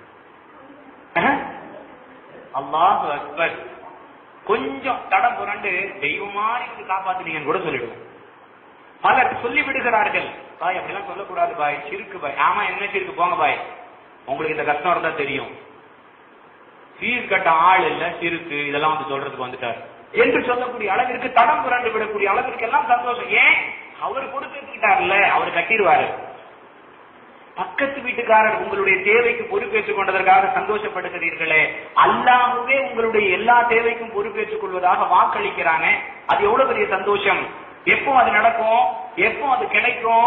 அல்லாஹ் அக்பர் கொஞ்சம் தடம் புரண்டு தெய்வம் மாதிரி வந்து காப்பாத்தினீங்கன்னு கூட சொல்லிடுவோம் பலர் சொல்லி விடுகிறார்கள் பாய் அப்படிலாம் சொல்லக்கூடாது பாய் சிறுக்கு பாய் ஆமா என்ன சிறுக்கு போங்க பாய் உங்களுக்கு இந்த கஷ்டம் இருந்தா தெரியும் ஃபீஸ் கட்ட ஆள் இல்ல சிறுக்கு இதெல்லாம் வந்து சொல்றதுக்கு வந்துட்டார் என்று சொல்லக்கூடிய அளவிற்கு தடம் புரண்டு விடக்கூடிய அளவிற்கு எல்லாம் சந்தோஷம் ஏன் அவர் கொடுத்துக்கிட்டார்ல அவர் கட்டிடுவாரு பக்கத்து வீட்டுக்காரர் உங்களுடைய தேவைக்கு பொறுப்பேற்றுக் கொண்டதற்காக சந்தோஷப்படுகிறீர்களே அல்லாஹுவே உங்களுடைய எல்லா தேவைக்கும் பொறுப்பேற்றுக் கொள்வதாக வாக்களிக்கிறாங்க அது எவ்வளவு பெரிய சந்தோஷம் எப்போ அது நடக்கும் எப்போ அது கிடைக்கும்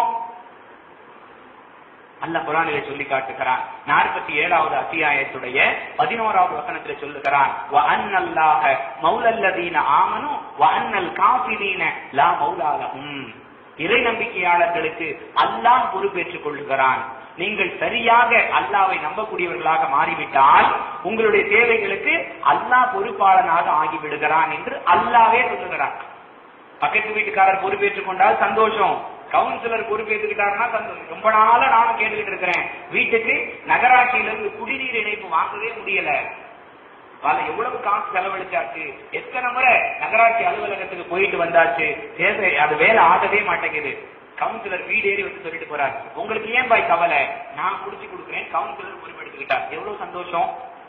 அல்ல குரானிலே சொல்லி காட்டுகிறான் நாற்பத்தி ஏழாவது அத்தியாயத்துடைய பதினோராவது வசனத்திலே சொல்லுகிறான் வ அன்னல்லாஹ மௌலல்லதீன ஆமனு வ அன்னல் காஃபிரீன லா மௌலாலஹும் இறை நம்பிக்கையாளர்களுக்கு அல்லாஹ் பொறுப்பேற்றுக் கொள்ளுகிறான் நீங்கள் சரியாக அல்லாவை நம்பக்கூடியவர்களாக மாறிவிட்டால் உங்களுடைய தேவைகளுக்கு அல்லாஹ் பொறுப்பாளனாக ஆகிவிடுகிறான் என்று அல்லாவே சொல்லுகிறான் பக்கத்து வீட்டுக்காரர் பொறுப்பேற்றுக் கொண்டால் சந்தோஷம் கவுன்சிலர் பொறுப்பேற்றுக்கிட்டாருன்னா சந்தோஷம் ரொம்ப நாளா நானும் கேட்டுக்கிட்டு இருக்கிறேன் வீட்டுக்கு நகராட்சியில இருந்து குடிநீர் இணைப்பு வாங்கவே முடியல பல எவ்வளவு காசு செலவழிச்சாச்சு எத்தனை முறை நகராட்சி அலுவலகத்துக்கு போயிட்டு வந்தாச்சு தேவை அது வேலை ஆகவே மாட்டேங்குது கவுன்சிலர் வீடு ஏறி வந்து சொல்லிட்டு போறாரு உங்களுக்கு ஏன் பாய் கவலை நான் குடிச்சு கொடுக்குறேன் கவுன்சிலர் பொறுப்பெடுத்துக்கிட்டார் எவ்வளவு சந்தோஷம்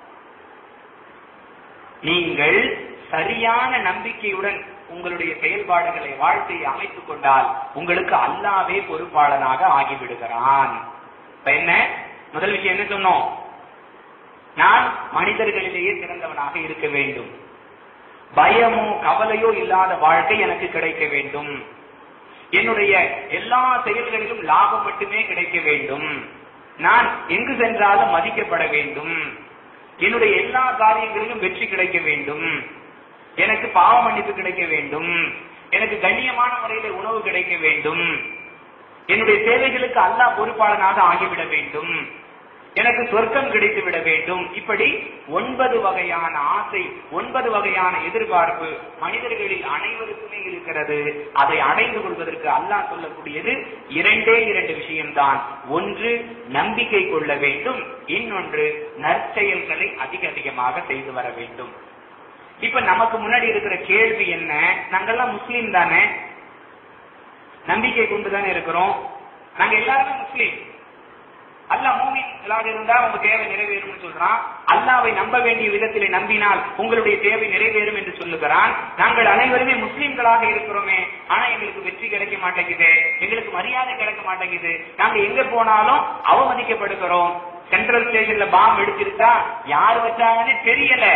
நீங்கள் சரியான நம்பிக்கையுடன் உங்களுடைய செயல்பாடுகளை வாழ்க்கையை அமைத்துக் கொண்டால் உங்களுக்கு அல்லாவே பொறுப்பாளனாக ஆகிவிடுகிறான் இப்ப என்ன முதல் விஷயம் என்ன சொன்னோம் நான் மனிதர்களிலேயே சிறந்தவனாக இருக்க வேண்டும் பயமோ கவலையோ இல்லாத வாழ்க்கை எனக்கு கிடைக்க வேண்டும் என்னுடைய எல்லா செயல்களிலும் லாபம் மட்டுமே கிடைக்க வேண்டும் நான் எங்கு சென்றாலும் மதிக்கப்பட வேண்டும் என்னுடைய எல்லா காரியங்களிலும் வெற்றி கிடைக்க வேண்டும் எனக்கு பாவ மன்னிப்பு கிடைக்க வேண்டும் எனக்கு கண்ணியமான முறையில உணவு கிடைக்க வேண்டும் என்னுடைய தேவைகளுக்கு அல்லாஹ் பொறுப்பாளனாக ஆகிவிட வேண்டும் எனக்கு சொர்க்கம் கிடைத்து விட வேண்டும் இப்படி ஒன்பது வகையான ஆசை ஒன்பது வகையான எதிர்பார்ப்பு மனிதர்களில் அனைவருக்குமே இருக்கிறது அதை அடைந்து கொள்வதற்கு அல்லாஹ் சொல்லக்கூடியது இரண்டே இரண்டு விஷயம்தான் ஒன்று நம்பிக்கை கொள்ள வேண்டும் இன்னொன்று நற்செயல்களை அதிக அதிகமாக செய்து வர வேண்டும் இப்ப நமக்கு முன்னாடி இருக்கிற கேள்வி என்ன நாங்கெல்லாம் முஸ்லீம் தானே நம்பிக்கை கொண்டு தானே இருக்கிறோம் நாங்க எல்லாருமே முஸ்லீம் அல்லாஹ் மூமின்களாக இருந்தா உங்க தேவை நிறைவேறும் சொல்றான் அல்லாவை நம்ப வேண்டிய விதத்திலே நம்பினால் உங்களுடைய தேவை நிறைவேறும் என்று சொல்லுகிறான் நாங்கள் அனைவருமே முஸ்லீம்களாக இருக்கிறோமே ஆனா எங்களுக்கு வெற்றி கிடைக்க மாட்டேங்குது எங்களுக்கு மரியாதை கிடைக்க மாட்டேங்குது நாங்க எங்க போனாலும் அவமதிக்கப்படுகிறோம் சென்ட்ரல் ஸ்டேஷன்ல பாம் வெடிச்சிருக்கா யார் வச்சாங்கன்னு தெரியல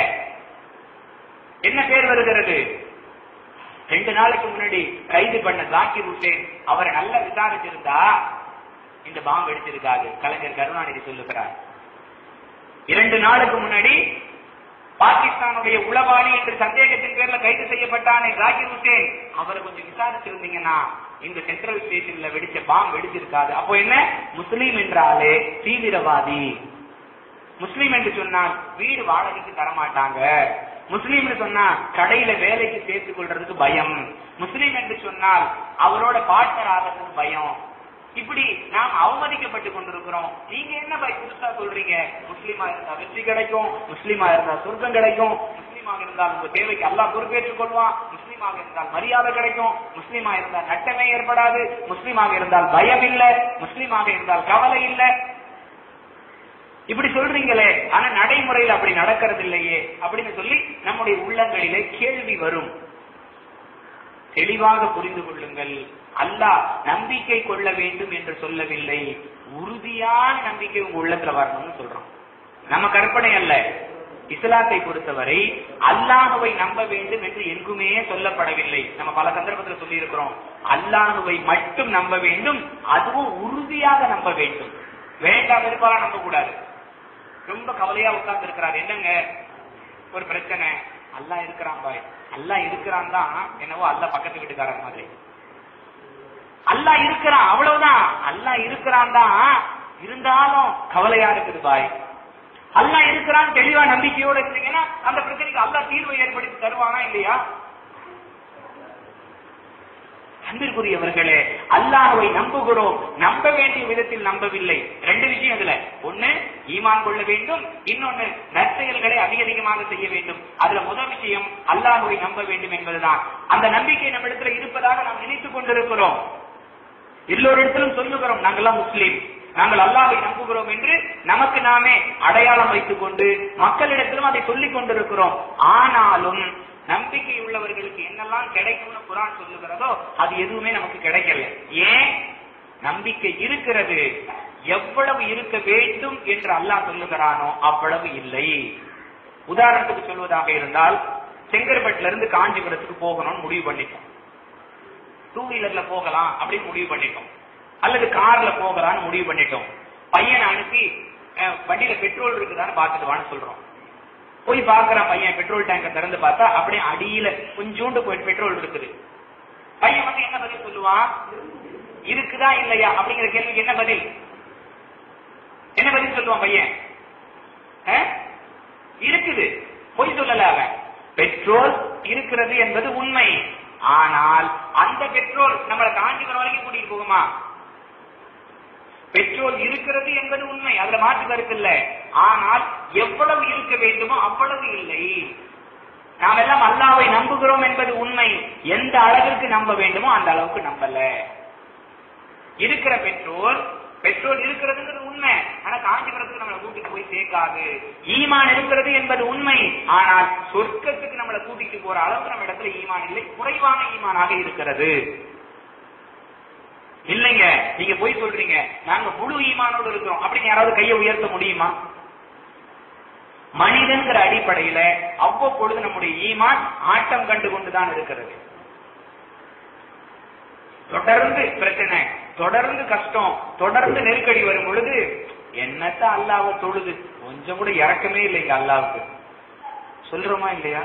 என்ன பேர் வருகிறது ரெண்டு நாளைக்கு முன்னாடி கைது பண்ண ஜாக்கிர் ஹுசேன் அவரை நல்லா விசாரிச்சிருந்தா இந்த பாம்பு வெடிச்சிருக்காது கலைஞர் கருணாநிதி சொல்லுகிறார் இரண்டு நாளுக்கு முன்னாடி பாகிஸ்தானுடைய உளவாளி என்று சந்தேகத்தின் பேர்ல கைது செய்யப்பட்டானே ஜாகிர் ஹுசேன் அவரை கொஞ்சம் விசாரிச்சிருந்தீங்கன்னா இந்த சென்ட்ரல் ஸ்டேஷன்ல வெடிச்ச பாம்பு வெடிச்சிருக்காது அப்போ என்ன முஸ்லீம் என்றாலே தீவிரவாதி முஸ்லீம் என்று சொன்னால் வீடு வாடகைக்கு தரமாட்டாங்க முஸ்லீம் சொன்னா கடையில வேலைக்கு சேர்த்துக் கொள்றதுக்கு பயம் முஸ்லீம் என்று சொன்னால் அவரோட பார்ட்னர் ஆகிறதுக்கு பயம் இப்படி நாம் அவமதிக்கப்பட்டு கொண்டிருக்கிறோம் நீங்க என்ன பை புதுசா சொல்றீங்க முஸ்லீமா இருந்தா வெற்றி கிடைக்கும் முஸ்லீமா இருந்தா சொர்க்கம் கிடைக்கும் முஸ்லீமாக இருந்தால் உங்க தேவைக்கு அல்லாஹ் பொறுப்பேற்றுக் கொள்வான் முஸ்லீமாக இருந்தால் மரியாதை கிடைக்கும் முஸ்லீமா இருந்தால் நட்டமே ஏற்படாது முஸ்லீமாக இருந்தால் பயம் இல்ல முஸ்லீமாக இருந்தால் கவலை இல்ல இப்படி சொல்றீங்களே ஆனா நடைமுறையில் அப்படி நடக்கிறது இல்லையே அப்படின்னு சொல்லி நம்முடைய உள்ளங்களிலே கேள்வி வரும் தெளிவாக புரிந்து கொள்ளுங்கள் அல்லாஹ் நம்பிக்கை கொள்ள வேண்டும் என்று சொல்லவில்லை உறுதியான நம்பிக்கை உங்க உள்ளத்துல வரணும்னு சொல்றோம் நம்ம கற்பனை அல்ல இஸ்லாத்தை பொறுத்தவரை அல்லாஹுவை நம்ப வேண்டும் என்று எங்குமே சொல்லப்படவில்லை நம்ம பல சந்தர்ப்பத்தில் சொல்லி இருக்கிறோம் அல்லாஹுவை மட்டும் நம்ப வேண்டும் அதுவும் உறுதியாக நம்ப வேண்டும் வேண்டாம் விருப்பாலாம் நம்ப கூடாது ரொம்ப கவலையா உட்கார்ந்து இருக்கிறார் என்னங்க ஒரு பிரச்சனை அல்லாஹ் இருக்கிறான் பாய் அல்லாஹ் இருக்கிறான் தான் என்னவோ அல்லாஹ் பக்கத்து வீட்டுக்காரர் மாதிரி அல்லாஹ் இருக்கிறான் அவ்வளவுதான் அல்லாஹ் இருக்கிறான் தான் இருந்தாலும் கவலையா இருக்குது பாய் அல்லாஹ் இருக்கிறான் தெளிவா நம்பிக்கையோட இருந்தீங்கன்னா அந்த பிரச்சனைக்கு அல்லாஹ் தீர்வை ஏற்படுத்தி தருவானா இல்லையா அன்பிற்குரியவர்களே அல்லாஹ்வை நம்புகிறோம் நம்ப வேண்டிய விதத்தில் நம்பவில்லை ரெண்டு விஷயம் இதுல ஒண்ணு ஈமான் கொள்ள வேண்டும் இன்னொன்னு நற்செயல்களை அதிக அதிகமாக செய்ய வேண்டும் அதுல முதல் விஷயம் அல்லாஹ்வை நம்ப வேண்டும் என்பதுதான் அந்த நம்பிக்கை நம்ம இடத்துல இருப்பதாக நாம் நினைத்துக் கொண்டிருக்கிறோம் எல்லோரிடத்திலும் சொல்லுகிறோம் நாங்கெல்லாம் முஸ்லீம் நாங்கள் அல்லாஹ்வை நம்புகிறோம் என்று நமக்கு நாமே அடையாளம் வைத்துக் கொண்டு மக்களிடத்திலும் அதை சொல்லிக் கொண்டிருக்கிறோம் ஆனாலும் நம்பிக்கை உள்ளவர்களுக்கு என்னெல்லாம் கிடைக்கும்னு குரான் சொல்லுகிறதோ அது எதுவுமே நமக்கு கிடைக்கல ஏன் நம்பிக்கை இருக்கிறது எவ்வளவு இருக்க வேண்டும் என்று அல்லாஹ் சொல்லுகிறானோ அவ்வளவு இல்லை உதாரணத்துக்கு சொல்வதாக இருந்தால் செங்கற்பட்டுல இருந்து காஞ்சிபுரத்துக்கு போகணும்னு முடிவு பண்ணிட்டோம் டூ வீலர்ல போகலாம் அப்படின்னு முடிவு பண்ணிட்டோம் அல்லது கார்ல போகலாம்னு முடிவு பண்ணிட்டோம் பையனை அனுப்பி அஹ், வண்டியில பெட்ரோல் இருக்குதான்னு பார்த்துட்டு வான்னு சொல்றோம் போய் பாக்குறான் பையன் பெட்ரோல் டேங்க திறந்து பார்த்தா அப்படியே அடியில கொஞ்சோண்டு போய் பெட்ரோல் இருக்குது பையன் வந்து என்ன பதில் சொல்லுவான் இருக்குதா இல்லையா அப்படிங்கிற கேள்விக்கு என்ன பதில் என்ன பதில் சொல்லுவான் பையன் அஹ்? இருக்குது பொய் சொல்லல அவன் பெட்ரோல் இருக்கிறது என்பது உண்மை ஆனால் அந்த பெட்ரோல் நம்மளை காஞ்சிபுரம் வரைக்கும் கூட்டிட்டு போகுமா பெட்ரோல் இருக்கிறது என்பது உண்மை அதுல மாற்று கருத்து இல்ல ஆனால் எவ்வளவு இருக்க வேண்டுமோ அவ்வளவு இல்லை நாம் எல்லாம் அல்லாவை நம்புகிறோம் என்பது உண்மை எந்த அளவிற்கு நம்ப வேண்டுமோ அந்த அளவுக்கு நம்பல இருக்கிற பெட்ரோல் பெட்ரோல் இருக்கிறதுங்கிறது உண்மை ஆனா காஞ்சிபுரத்துக்கு நம்மளை கூட்டிட்டு போய் சேர்க்காது ஈமான் இருக்கிறது என்பது உண்மை ஆனால் சொர்க்கத்துக்கு நம்மளை கூட்டிட்டு போற அளவுக்கு நம்ம இடத்துல ஈமான் இல்லை குறைவான ஈமானாக இருக்கிறது இல்லைங்க நீங்க போய் சொல்றீங்க நாங்க முழு ஈமானோடு இருக்கிறோம் அப்படின்னு யாராவது கையை உயர்த்த முடியுமா மனிதன்கிற அடிப்படையில அவ்வப்பொழுது நம்முடைய ஈமான் ஆட்டம் கண்டு கொண்டுதான் இருக்கிறது தொடர்ந்து பிரச்சனை தொடர்ந்து கஷ்டம் தொடர்ந்து நெருக்கடி வரும் பொழுது என்னத்த அல்லாவை தொழுது கொஞ்சம் கூட இறக்கமே இல்லைங்க அல்லாவுக்கு சொல்றோமா இல்லையா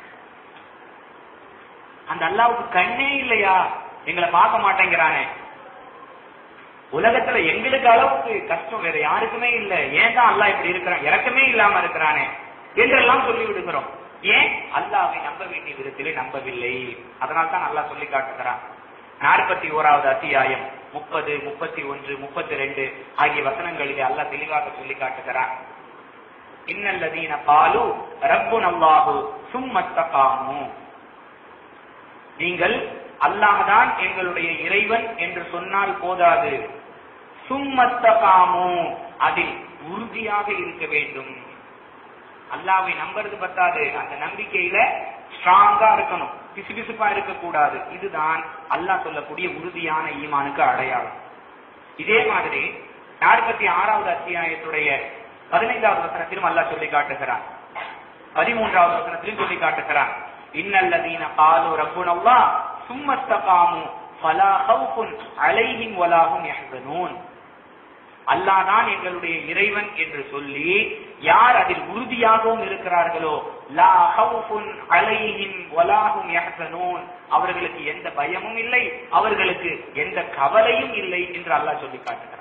அந்த அல்லாவுக்கு கண்ணே இல்லையா எங்களை பார்க்க மாட்டேங்கிறானே உலகத்துல எங்களுக்கு அளவுக்கு கஷ்டம் வேற யாருக்குமே இல்ல ஏன் தான் அல்லாஹ் இப்படி இருக்கிறான் இறக்கமே இல்லாம இருக்கிறானே என்றெல்லாம் சொல்லி விடுகிறோம் ஏன் அல்லாவை நம்ப வேண்டிய விதத்திலே நம்பவில்லை அதனால தான் அல்லாஹ் சொல்லி காட்டுகிறான் நாற்பத்தி ஓராவது அத்தியாயம் முப்பது முப்பத்தி ஒன்று முப்பத்தி ரெண்டு ஆகிய வசனங்களிலே அல்லாஹ் தெளிவாக சொல்லி காட்டுகிறான் இன்னல்லதீன பாலு ரப்பு நல்லாஹு சும்மத்தகாமு நீங்கள் அல்லாஹ்தான் எங்களுடைய இறைவன் என்று சொன்னால் போதாது சும்மத்தகாமு அதில் உறுதியாக இருக்க வேண்டும் அல்லாவை நம்புறது பத்தாது அந்த நம்பிக்கையில ஸ்ட்ராங்கா இருக்கணும் பிசுபிசுப்பா இருக்கக்கூடாது இதுதான் அல்லாஹ் சொல்லக்கூடிய உறுதியான ஈமானுக்கு அடையாளம் இதே மாதிரி நாற்பத்தி ஆறாவது அத்தியாயத்துடைய பதினைந்தாவது வசனத்திலும் அல்லாஹ் சொல்லி காட்டுகிறான் பதிமூன்றாவது வசனத்திலும் சொல்லி காட்டுகிறான் இன்னல்லதீன காலு ரப்புனல்லா சும்மஸ்தகாமு ஃபலா ஹவுஃபுன் அலைஹிம் வலாஹும் யஹ்சனூன் அல்லாஹ் தான் எங்களுடைய இறைவன் என்று சொல்லி யார் அதில் உறுதியாகவும் இருக்கிறார்களோ லா ஹவுஃபுன் அலைஹிம் வலாஹும் யஹ்சனூன் அவர்களுக்கு எந்த பயமும் இல்லை அவர்களுக்கு எந்த கவலையும் இல்லை என்று அல்லாஹ் சொல்லி காட்டுகிறார்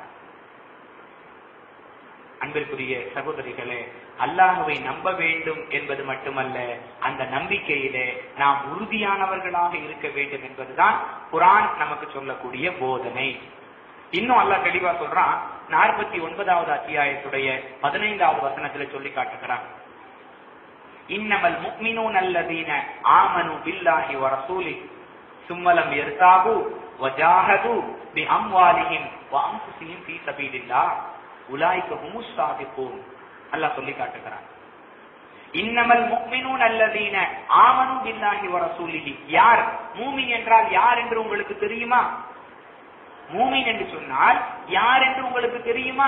அன்பிற்குரிய சகோதரிகளே அல்லாஹுவை நம்ப வேண்டும் என்பது மட்டுமல்ல அந்த நம்பிக்கையிலே நாம் உறுதியானவர்களாக இருக்க வேண்டும் என்பதுதான் குரான் நமக்கு சொல்லக்கூடிய போதனை இன்னும் அல்லாஹ் தெளிவா சொல்றான் நாற்பத்தி ஒன்பதாவது அத்தியாயத்துடைய பதினைந்தாவது வசனத்துல சொல்லி காட்டுகிறான் இன்னமல் முக்மினூன் அல்லதீன ஆமனு பில்லாஹி வ ரசூலி சும்மலம் யர்தாபு வஜாஹது பி அம்வாலிஹிம் வ அன்ஃபுஸிஹிம் ஃபீ சபீலில்லாஹ் உலாய்க ஹுமுஸ் சாதிப்போம் அல்லாஹ் சொல்லி காட்டுகிறான் இன்னமல் முக்மினூன் அல்லதீன ஆமனு பில்லாஹி வ ரசூலிஹி யார் மூமின் என்றால் யார் என்று உங்களுக்கு தெரியுமா மூமின் என்று சொன்னால் யார் என்று உங்களுக்கு தெரியுமா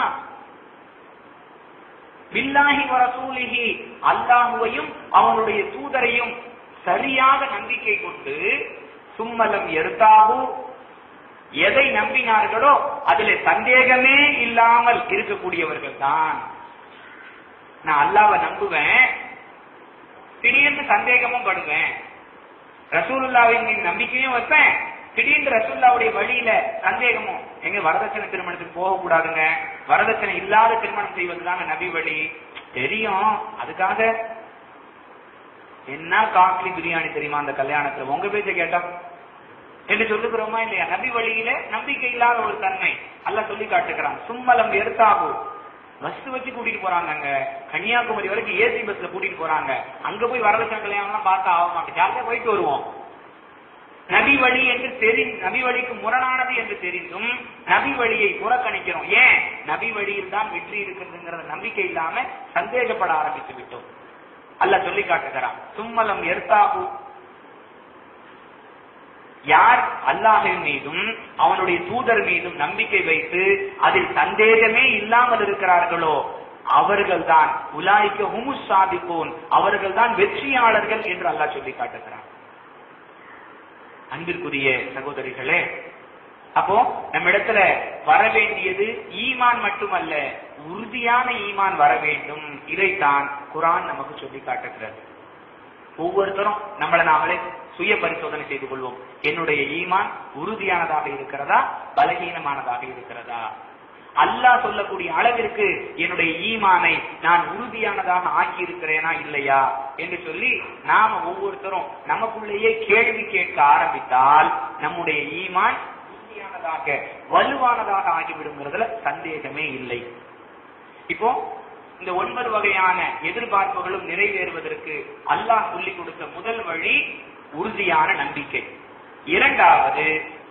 பில்லாஹி வ ரசூலிஹி அல்லாஹுவையும் அவனுடைய தூதரையும் சரியாக நம்பிக்கை கொண்டு சும்மலம் எருத்தாகு எதை நம்பினார்களோ அதுல சந்தேகமே இல்லாமல் இருக்கக்கூடியவர்கள் தான் நான் அல்லாவை நம்புவேன் திடீர்னு சந்தேகமும் படுவேன் ரசூலுல்லாவின் மீது நம்பிக்கையும் வைப்பேன் திடீர்னு ரசூல்லாவுடைய வழியில சந்தேகமும் எங்க வரதட்சணை திருமணத்துக்கு போக கூடாதுங்க வரதட்சணை இல்லாத திருமணம் செய்வதுதாங்க நபி வழி தெரியும் அதுக்காக என்ன காஸ்ட்லி பிரியாணி தெரியுமா அந்த கல்யாணத்துல உங்க பேச்ச கேட்டா என்று சொல்லுகிறோமா இல்லையா நபி வழியில நம்பிக்கை இல்லாத ஒரு தன்மை அல்ல சொல்லி காட்டுகிறான் சும்மலம் எடுத்தாகு பஸ் வச்சு கூட்டிட்டு போறாங்க அங்க கன்னியாகுமரி வரைக்கும் ஏசி பஸ்ல கூட்டிட்டு போறாங்க அங்க போய் வரதட்சணை கல்யாணம் பார்த்தா ஆக மாட்டேன் ஜாலியா போயிட்டு வருவோம் நபி வழி என்று தெரி நபி வழிக்கு முரணானது என்று தெரிந்தும் நபி வழியை புறக்கணிக்கிறோம் ஏன் நபி வழியில் தான் வெற்றி இருக்குதுங்கிற நம்பிக்கை இல்லாம சந்தேகப்பட ஆரம்பித்து விட்டோம் அல்ல சொல்லி காட்டுகிறான் சும்மலம் எர்த்தாகு யார் அல்லாஹின் மீதும் அவனுடைய தூதர் மீதும் நம்பிக்கை வைத்து அதில் சந்தேகமே இல்லாமல் இருக்கிறார்களோ அவர்கள் தான் உலாய்க்க ஹுமுஸ் சாதிப்போன் அவர்கள் தான் வெற்றியாளர்கள் என்று அல்லாஹ் சொல்லி காட்டுகிறான் அன்பிற்குரிய சகோதரிகளே அப்போ நம்ம இடத்துல வர வேண்டியது ஈமான் மட்டுமல்ல உறுதியான ஈமான் வர வேண்டும் இதைத்தான் குரான் நமக்கு சொல்லி காட்டுகிறது ஒவ்வொருத்தரும் நம்மளை நாமளே சுய பரிசோதனை செய்து கொள்வோம் என்னுடைய ஈமான் உறுதியானதாக இருக்கிறதா பலகீனமானதாக இருக்கிறதா அல்லாஹ் சொல்லக்கூடிய அளவிற்கு என்னுடைய ஈமானை நான் உறுதியானதாக ஆக்கி இருக்கிறேனா இல்லையா என்று சொல்லி நாம ஒவ்வொருத்தரும் நமக்குள்ளேயே கேள்வி கேட்க ஆரம்பித்தால் நம்முடைய ஈமான் உறுதியானதாக வலுவானதாக ஆகிவிடுங்கிறதுல சந்தேகமே இல்லை இப்போ இந்த ஒன்பது வகையான எதிர்பார்ப்புகளும் நிறைவேறுவதற்கு அல்லாஹ் சொல்லிக் கொடுத்த முதல் வழி உறுதியான நம்பிக்கை இரண்டாவது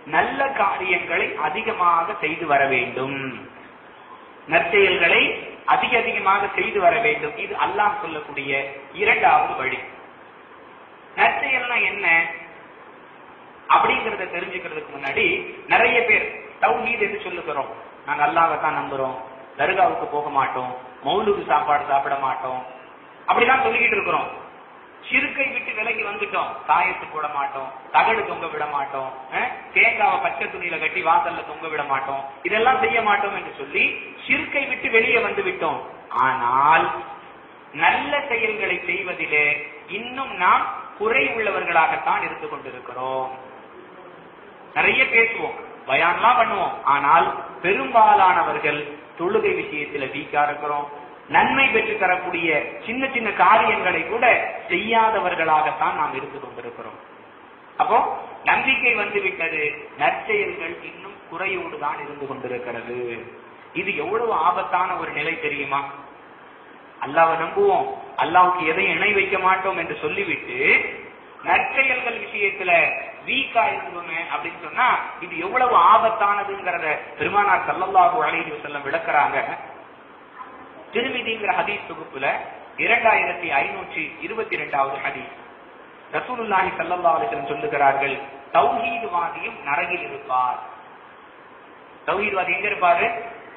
நல்ல காரியங்களை அதிகமாக செய்து வர வேண்டும் நற்செயல்களை அதிக அதிகமாக செய்து வர வேண்டும் இது அல்லாஹ் சொல்லக்கூடிய இரண்டாவது வழி நற்செயல்னா என்ன அப்படிங்கறத தெரிஞ்சுக்கிறதுக்கு முன்னாடி நிறைய பேர் தௌஹீத் என்று சொல்லுகிறோம் நாங்க அல்லாஹ்வை தான் நம்புறோம் தர்காவுக்கு போக மாட்டோம் மௌலுக்கு சாப்பாடு சாப்பிட மாட்டோம் அப்படிதான் சொல்லிக்கிட்டு இருக்கிறோம் சிறுக்கை விட்டு விலகி வந்துட்டோம் தாயத்து போட மாட்டோம் தகடு தொங்க விட மாட்டோம் அஹ், தேங்காவை பச்சை துணியில கட்டி வாசல்ல தொங்க விட மாட்டோம் இதெல்லாம் செய்ய மாட்டோம் என்று சொல்லி சிறுக்கை விட்டு வெளியே வந்து விட்டோம் ஆனால் நல்ல செயல்களை செய்வதிலே இன்னும் நாம் குறை உள்ளவர்களாகத்தான் இருந்து கொண்டிருக்கிறோம் நிறைய பேசுவோம் பயான்லாம் பண்ணுவோம் ஆனால் பெரும்பாலானவர்கள் தொழுகை விஷயத்துல வீக்கா இருக்கிறோம் நன்மை பெற்று தரக்கூடிய சின்ன சின்ன காரியங்களை கூட செய்யாதவர்களாகத்தான் நாம் இருந்து கொண்டிருக்கிறோம் அப்போ நம்பிக்கை வந்து விட்டது நற்செயல்கள் இன்னும் குறையோடு தான் இருந்து கொண்டிருக்கிறது இது எவ்வளவு ஆபத்தான ஒரு நிலை தெரியுமா அல்லாவை நம்புவோம் அல்லாவுக்கு எதையும் இணை வைக்க மாட்டோம் என்று சொல்லிவிட்டு நற்செயல்கள் விஷயத்துல வீக்கா இருந்தோமே அப்படின்னு சொன்னா இது எவ்வளவு ஆபத்தானதுங்கிறத பெருமானார் சல்லல்லாஹு அலைஹி வஸல்லம் விளக்குறாங்க திருமிதிங்கிற ஹதீஸ் தொகுப்புல இரண்டாயிரத்தி ஐநூற்றி இருபத்தி ரெண்டாவது ஹதீஸ் ரசூலுல்லாஹி ஸல்லல்லாஹு அலைஹி வஸல்லம் சொல்லுகிறார்கள் தௌஹீதுவாதியும் நரகில் இருப்பார் தௌஹீத்வாதி எங்க இருப்பாரு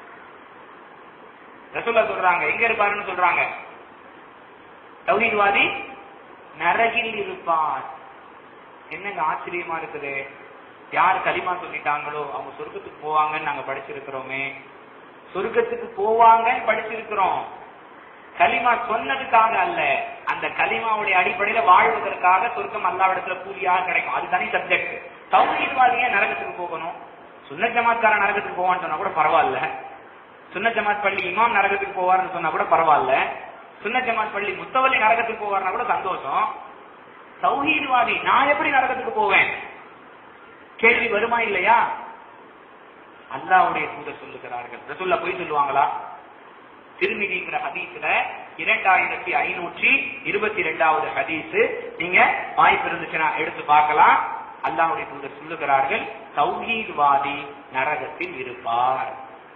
ரசூல்லா சொல்றாங்க எங்க இருப்பாருன்னு சொல்றாங்க தௌஹீத்வாதி நரகில் இருப்பார் என்னங்க ஆச்சரியமா இருக்குது யார் களிமா சொல்லிட்டாங்களோ அவங்க சொர்க்கத்துக்கு போவாங்கன்னு நாங்க படிச்சிருக்கிறோமே சொர்க்கத்துக்கு போவாங்கன்னு படிச்சிருக்கிறோம் களிமா சொன்னதுக்காக அல்ல அந்த களிமாவுடைய அடிப்படையில வாழ்வதற்காக சொர்க்கம் அல்லாவிடத்துல கூலியாக கிடைக்கும் அது தனி சப்ஜெக்ட் தௌஹீத்வாதியே நரகத்துக்கு போகணும் சுன்ன ஜமாத்காரன் நரகத்துக்கு போவான்னு சொன்னா கூட பரவாயில்ல சுன்ன ஜமாத் பள்ளி இமாம் நரகத்துக்கு போவார்னு சொன்னா கூட பரவாயில்ல சுன்ன ஜமாத் பள்ளி முத்தவல்லி நரகத்துக்கு போவார்னா கூட சந்தோஷம் தௌஹீத்வாதி நான் எப்படி நரகத்துக்கு போவேன் கேள்வி வருமா இல்லையா அல்லாவுடைய தூதர் சொல்லுகிறார்கள் ரசூல்லா போய் சொல்லுவாங்களா திருமிதிங்கிற ஹதீஸ்ல இரண்டாயிரத்தி ஐநூற்றி இருபத்தி ரெண்டாவது ஹதீஸ் நீங்க வாய்ப்பு இருந்துச்சுன்னா எடுத்து பார்க்கலாம் அல்லாவுடைய தூதர் சொல்லுகிறார்கள் தௌஹீத்வாதி நரகத்தில் இருப்பார்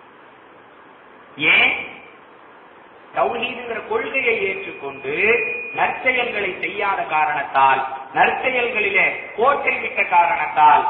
ஏன் தௌஹீதுங்கிற கொள்கையை ஏற்றுக்கொண்டு நற்செயல்களை செய்யாத காரணத்தால் நற்செயல்களிலே கோட்டை விட்ட காரணத்தால்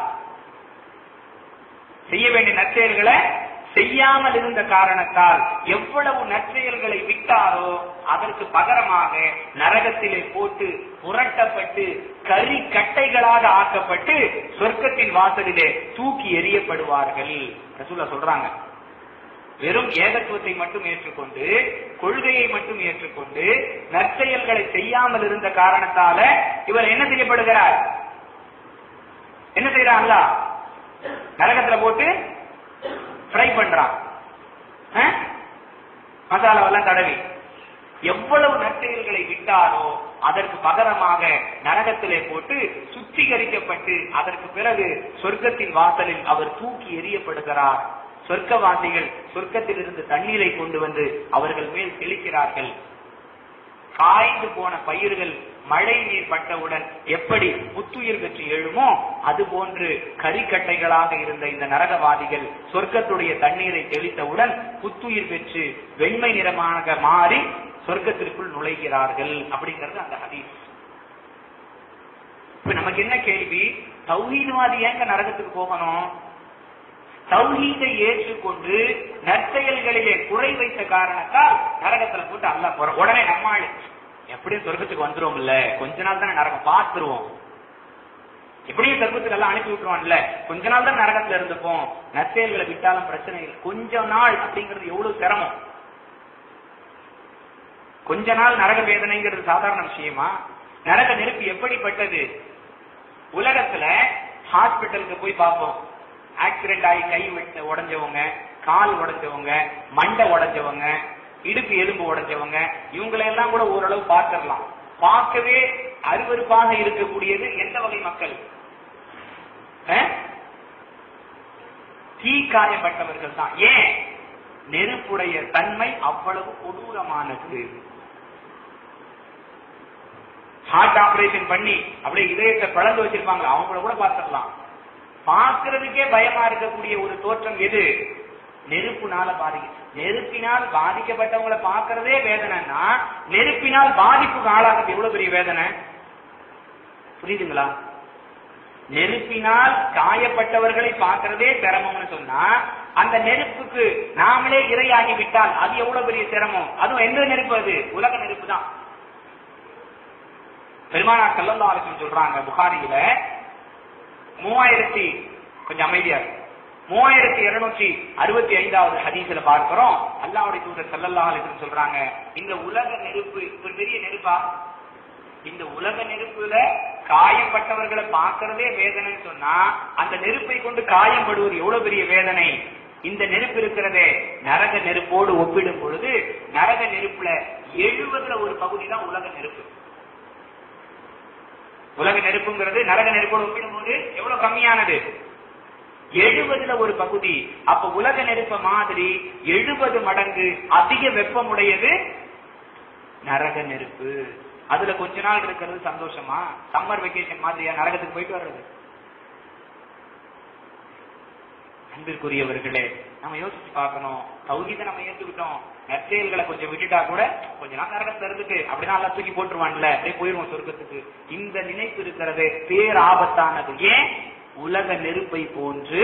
செய்ய வேண்டிய நற்செயல்களை செய்யாமல் இருந்த காரணத்தால் எவ்வளவு நற்செயல்களை விட்டாரோ அதற்கு பகரமாக நரகத்திலே போட்டு புரட்டப்பட்டு கரி கட்டைகளாக ஆக்கப்பட்டு சொர்க்கத்தின் வாசலிலே தூக்கி எறியப்படுவார்கள் ரசூலா சொல்றாங்க வெறும் ஏகத்துவத்தை மட்டும் ஏற்றுக்கொண்டு கொள்கையை மட்டும் ஏற்றுக்கொண்டு நற்செயல்களை செய்யாமல் இருந்த காரணத்தால இவர் என்ன செய்யப்படுகிறார் என்ன செய்யறான் நரகத்துல போட்டு ஃப்ரை பண்றான் அஹ்? மசாலாவெல்லாம் தடவி எவ்வளவு நற்செயல்களை விட்டாரோ அதற்கு பகரமாக நரகத்திலே போட்டு சுத்திகரிக்கப்பட்டு அதற்கு பிறகு சொர்க்கத்தின் வாசலில் அவர் தூக்கி எறியப்படுகிறார் சொர்க்கவாசிகள் சொர்க்கத்தில் இருந்து தண்ணீரை கொண்டு வந்து அவர்கள் மேல் தெளிக்கிறார்கள் காய்ந்து போன பயிர்கள் மழை நீர் பட்டவுடன் எப்படி புத்துயிர் பெற்று எழுமோ அது போன்று கரிக்கட்டைகளாக இருந்த இந்த நரகவாதிகள் சொர்க்கத்துடைய தண்ணீரை தெளித்தவுடன் புத்துயிர் பெற்று வெண்மை நிறமாக மாறி சொர்க்கத்திற்குள் நுழைகிறார்கள் அப்படிங்கிறது அந்த ஹதீஸ் இப்ப நமக்கு என்ன கேள்வி தௌஹீதுவாதி ஏங்க நரகத்துக்கு போகணும் தௌஹீதை ஏற்றுக்கொண்டு நற்செயல்களிலே குறை வைத்த காரணத்தால் நரகத்துல போட்டு அல்ல போற உடனே நம்ம ஆளு எப்படியும் சொர்க்கத்துக்கு வந்துருவோம் இல்ல கொஞ்ச நாள் தானே நரகம் பார்த்துருவோம் எப்படியும் சொர்க்கத்துக்கு எல்லாம் அனுப்பி விட்டுருவான்ல கொஞ்ச நாள் தான் நரகத்துல இருந்துப்போம் நற்செயல்களை விட்டாலும் பிரச்சனை இல்லை கொஞ்ச நாள் அப்படிங்கிறது எவ்வளவு சிரமம் கொஞ்ச நாள் நரக வேதனைங்கிறது சாதாரண விஷயமா நரக நெருப்பு எப்படிப்பட்டது உலகத்துல ஹாஸ்பிட்டலுக்கு போய் பார்ப்போம் ஆக்சிடென்ட் ஆகி கை வெட்ட உடைஞ்சவங்க கால் உடைஞ்சவங்க மண்டை உடைஞ்சவங்க இடுப்பு எலும்பு உடைஞ்சவங்க இவங்களை எல்லாம் கூட ஓரளவு பார்த்திடலாம் பார்க்கவே அருவருப்பாக இருக்கக்கூடியது எந்த வகை மக்கள் அஹ்? தீ காயப்பட்டவர்கள் தான் ஏன் நெருப்புடைய தன்மை அவ்வளவு கொடூரமானது ஹார்ட் ஆபரேஷன் பண்ணி அப்படியே இதயத்தை பிளந்து வச்சிருப்பாங்க அவங்கள கூட பார்த்துடலாம் பார்க்கிறதுக்கே பயமா இருக்கக்கூடிய ஒரு தோற்றம் எது நெருப்புனால பாதிக்க நெருப்பினால் பாதிக்கப்பட்டவங்களை பார்க்கறதே வேதனைன்னா நெருப்பினால் பாதிப்புக்கு ஆளாகிறது எவ்வளவு பெரிய வேதனை புரியுதுங்களா நெருப்பினால் காயப்பட்டவர்களை பார்க்கறதே சிரமம்னு சொன்னா அந்த நெருப்புக்கு நாமளே இரையாகி விட்டால் அது எவ்வளவு பெரிய சிரமம் அதுவும் எந்த நெருப்பு அது உலக நெருப்பு தான் பெருமானார் செல்லல்லா அலிசன் சொல்றாங்க புகாரியில மூவாயிரத்தி கொஞ்சம் அமைதியா இருக்கு. மூவாயிரத்தி இருநூற்றி அறுபத்தி ஐந்தாவது ஹதீஸ்ல பார்க்கிறோம் அல்லாவுடைய தூதர் செல்லல்லா அலிசன் சொல்றாங்க இந்த உலக நெருப்பு ஒரு பெரிய நெருப்பா இந்த உலக நெருப்புல காயப்பட்டவர்களை பார்க்கறதே வேதனைன்னு சொன்னா அந்த நெருப்பை கொண்டு காயப்படுவது எவ்வளவு பெரிய வேதனை இந்த நெருப்பு இருக்கிறதே நரக நெருப்போடு ஒப்பிடும் பொழுது நரக நெருப்புல எழுபதுல ஒரு பகுதி தான் உலக நெருப்பு உலக நெருப்புங்கிறது நரக நெருப்போடு ஒப்பிடும்போது எவ்வளவு கம்மியானது எழுபதுல ஒரு பகுதி அப்ப உலக நெருப்ப மாதிரி எழுபது மடங்கு அதிக வெப்பமுடையது நரக நெருப்பு அதுல கொஞ்ச நாள் இருக்கிறது சந்தோஷமா சம்மர் வெக்கேஷன் மாதிரியா நரகத்துக்கு போயிட்டு வர்றது அன்பிற்குரியவர்களே நம்ம யோசிச்சு பார்க்கணும் தௌஹீத நம்ம ஏத்துக்கிட்டோம் நற்செயல்களை கொஞ்சம் விட்டுட்டா கூட கொஞ்ச நாள் நரகத்துல இருந்துட்டு அப்படிதான் எல்லாம் தூக்கி போட்டுருவான்ல அப்படியே போயிருவோம் சொர்க்கத்துக்கு இந்த நினைப்பு இருக்கிறது பேராபத்தானது ஏன் உலக நெருப்பை போன்று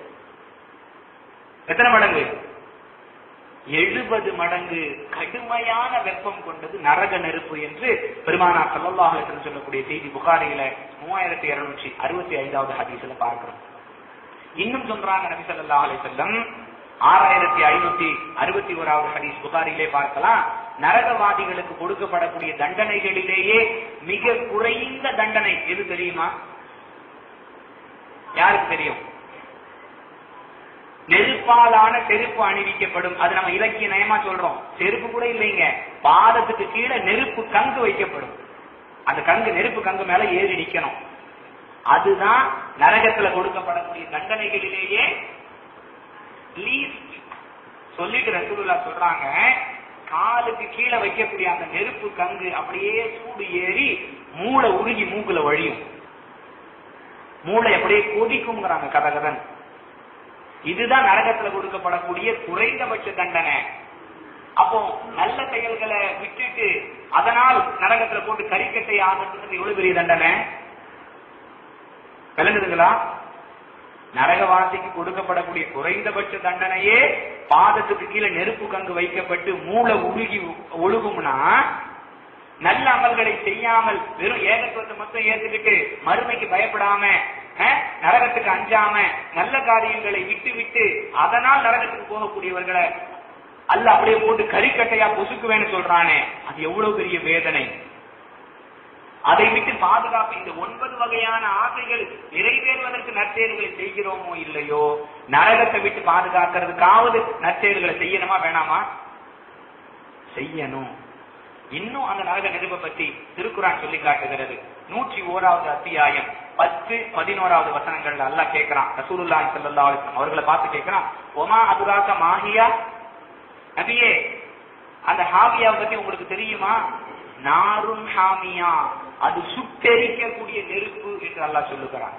எத்தனை மடங்கு எழுபது மடங்கு கடுமையான வெப்பம் கொண்டது நரக நெருப்பு என்று பெருமானார் ஸல்லல்லாஹு அலைஹி வஸல்லம் சொல்லக்கூடிய செய்தி புகாரியில மூவாயிரத்தி இருநூற்றி அறுபத்தி ஐந்தாவது ஹதீஸ்ல பார்க்கிறோம் இன்னும் சொல்றாங்க நபி ஸல்லல்லாஹு அலைஹி வஸல்லம் ஆறாயிரத்தி ஐநூத்தி அறுபத்தி ஓராவது ஹதீஸ் புகாரிலே பார்க்கலாம் நரகவாதிகளுக்கு கொடுக்கப்படக்கூடிய தண்டனைகளிலேயே மிக குறைந்த தண்டனை எது தெரியுமா யாருக்கு தெரியும் நெருப்பாலான செருப்பு அணிவிக்கப்படும் அது நம்ம இலக்கிய நயமா சொல்றோம் செருப்பு கூட இல்லைங்க பாதத்துக்கு கீழே நெருப்பு கங்கு வைக்கப்படும் அந்த கங்கு நெருப்பு கங்கு மேல ஏறி நிக்கணும் அதுதான் நரகத்துல கொடுக்கப்படக்கூடிய தண்டனைகளிலேயே லீஸ்ட் சொல்லிட்டு ரசூலுல்லா சொல்றாங்க காலுக்கு கீழே வைக்கக்கூடிய அந்த நெருப்பு கங்கு அப்படியே சூடு ஏறி மூளை உருகி மூக்குல வழியும் மூளை அப்படியே கொதிக்குங்கிறாங்க கதகதன் இதுதான் நரகத்துல கொடுக்கப்படக்கூடிய குறைந்தபட்ச தண்டனை அப்போ நல்ல செயல்களை விட்டுட்டு அதனால் நரகத்துல போட்டு கறிக்கட்டை ஆகிறதுக்கு எவ்வளவு பெரிய தண்டனை விளங்குதுங்களா நரகவாசிக்கு கொடுக்கப்படக்கூடிய குறைந்தபட்ச தண்டனையே பாதத்துக்கு கீழே நெருப்பு கங்கு வைக்கப்பட்டு மூளை உருகி ஒழுகும்னா நல்ல அமல்களை செய்யாமல் வெறும் ஏகத்துவத்தை மட்டும் ஏத்துக்கிட்டு மறுமைக்கு பயப்படாம அஹ், நரகத்துக்கு அஞ்சாம நல்ல காரியங்களை விட்டு விட்டு அதனால் நரகத்துக்கு போகக்கூடியவர்களை அல்ல அப்படியே போட்டு கறிக்கட்டையா பொசுக்குவேன்னு சொல்றானே அது எவ்வளவு பெரிய வேதனை அதை விட்டு பாதுகாப்பு இந்த ஒன்பது வகையான ஆசைகள் நிறைவேறுவதற்கு நற்செயல்களை செய்கிறோமோ இல்லையோ நரகத்தை விட்டு பாதுகாக்கிறதுக்காவது நற்செயல்களை செய்யணுமா வேணாமா செய்யணும் இன்னும் அந்த நரக நெருப்பை பத்தி திருக்குறான் சொல்லி காட்டுகிறது நூற்றி ஓராவது அத்தியாயம் பத்து பதினோராவது வசனங்கள்ல அல்லாஹ் கேட்கிறான் ரசூலுல்லாஹி ஸல்லல்லாஹு அலைஹி வஸல்லம் அவர்களை பார்த்து கேட்கிறான் ஒமா அதுராக மாஹியா நபியே அந்த ஹாவியாவை பத்தி உங்களுக்கு தெரியுமா நாருன் ஹாமியா அது சுட்டெரிக்கக்கூடிய நெருப்பு என்று அல்லாஹ் சொல்லுகிறான்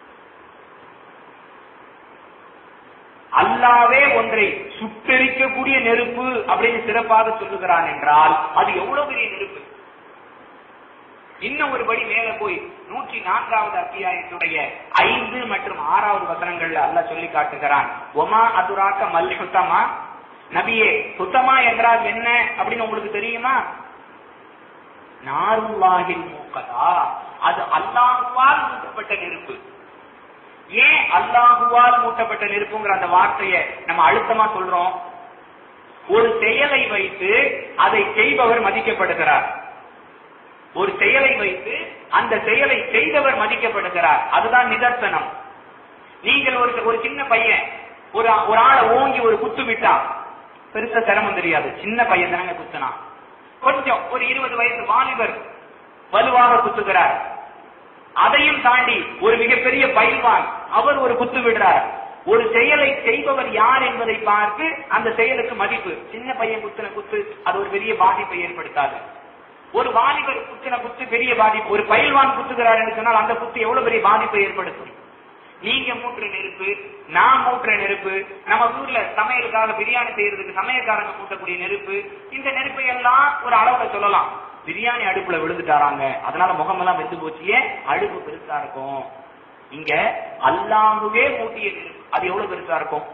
அல்லாவே ஒன்றை சுட்டெரிக்கக்கூடிய நெருப்பு அப்படின்னு சிறப்பாக சொல்லுகிறான் என்றால் அது எவ்வளவு பெரிய நெருப்பு இன்னும் ஒரு படி மேல போய் நூற்றி நான்காவது அத்தியாயத்துடைய ஐந்து மற்றும் ஆறாவது வசனங்கள்ல அல்லாஹ் சொல்லி காட்டுகிறான் ஒமா அதுராக்க மல் சுத்தமா நபியே சுத்தமா என்றால் என்ன அப்படின்னு உங்களுக்கு தெரியுமா நாருல்லாஹில் மூக்கதா அது அல்லாஹுவால் மூட்டப்பட்ட நெருப்பு ஏன் அல்லாஹுவால் மூட்டப்பட்ட நெருப்புங்கிற அந்த வார்த்தையை நம்ம அழுத்தமா சொல்றோம் ஒரு செயலை வைத்து அதை செய்பவர் மதிக்கப்படுகிறார் ஒரு செயலை வைத்து அந்த செயலை செய்தவர் மதிக்கப்படுகிறார் அதுதான் நிதர்சனம் நீங்கள் ஒரு ஒரு சின்ன பையன் ஒரு ஒரு ஆளை ஓங்கி ஒரு குத்து விட்டா பெருசா சிரமம் தெரியாது சின்ன பையன் தானங்க குத்துனா கொஞ்சம் ஒரு இருபது வயசு வாலிபர் வலுவாக குத்துகிறார் அதையும் தாண்டி ஒரு மிகப்பெரிய பயில்வான் அவர் ஒரு குத்து விடுறார் ஒரு செயலை செய்பவர் யார் என்பதை பார்த்து அந்த செயலுக்கு மதிப்பு சின்ன பையன் குத்துன குத்து அது ஒரு பெரிய பாதிப்பை ஏற்படுத்தாது ஒரு வாலிபர் குத்துன குத்து பெரிய பாதிப்பு ஒரு பயில்வான் குத்துகிறார் என்று சொன்னால் அந்த குத்து எவ்வளவு பெரிய பாதிப்பை ஏற்படுத்தும் நீங்க மூட்டுற நெருப்பு நான் மூட்டுற நெருப்பு நம்ம ஊர்ல சமையலுக்காக பிரியாணி செய்யறதுக்கு சமையல்காரங்க மூட்டக்கூடிய நெருப்பு இந்த நெருப்பை எல்லாம் ஒரு அளவுல சொல்லலாம் பிரியாணி அடுப்புல விழுந்துட்டாராங்க அதனால முகமெல்லாம் வெந்து போச்சியே அடுப்பு பெருசா இருக்கும் இங்க அல்லாஹுவே மூட்டிய நெருப்பு அது எவ்வளவு பெருசா இருக்கும்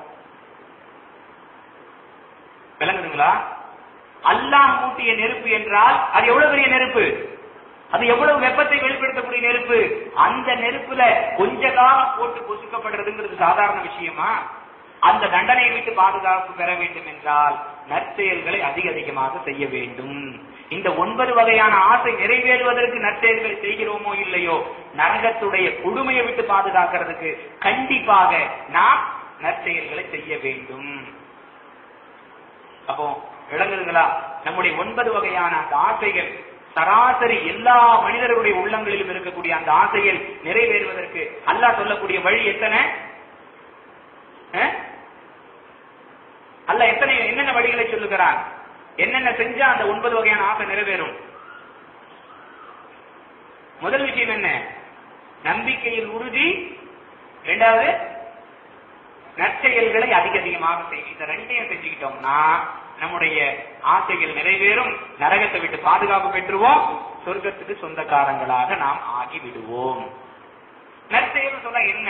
விளங்குதுங்களா அல்லாஹ் மூட்டிய நெருப்பு என்றால் அது எவ்வளவு பெரிய நெருப்பு அது எவ்வளவு வெப்பத்தை வெளிப்படுத்தக்கூடிய நெருப்பு அந்த நெருப்புல கொஞ்ச காலம் போட்டு பொசுக்கப்படுறதுங்கிறது சாதாரண விஷயமா அந்த தண்டனையை விட்டு பாதுகாப்பு பெற வேண்டும் என்றால் நற்செயல்களை அதிக அதிகமாக செய்ய வேண்டும் இந்த ஒன்பது வகையான ஆசை நிறைவேறுவதற்கு நற்செயல்களை செய்கிறோமோ இல்லையோ நரகத்துடைய கொடுமையை விட்டு பாதுகாக்கிறதுக்கு கண்டிப்பாக நாம் நற்செயல்களை செய்ய வேண்டும் அப்போ விளங்குதுங்களா நம்முடைய ஒன்பது வகையான அந்த ஆசைகள் சராசரி எல்லா மனிதர்களுடைய உள்ளங்களிலும் இருக்கக்கூடிய அந்த ஆசைகள் நிறைவேறுவதற்கு அல்லாஹ் சொல்லக்கூடிய வழி எத்தனை அஹ்? அல்லாஹ் எத்தனை என்னென்ன வழிகளை சொல்லுகிறான் என்னென்ன செஞ்சா அந்த ஒன்பது வகையான ஆசை நிறைவேறும் முதல் விஷயம் என்ன நம்பிக்கையில் உறுதி இரண்டாவது நற்செயல்களை அதிக அதிகமாக செய்யும் இந்த ரெண்டையும் செஞ்சுக்கிட்டோம்னா நம்முடைய ஆசைகள் நிறைவேறும் நரகத்தை விட்டு பாதுகாப்பு பெற்றுவோம் சொர்க்கத்துக்கு சொந்தக்காரங்களாக நாம் ஆகி விடுவோம் நற்செயல் சொல்ல என்ன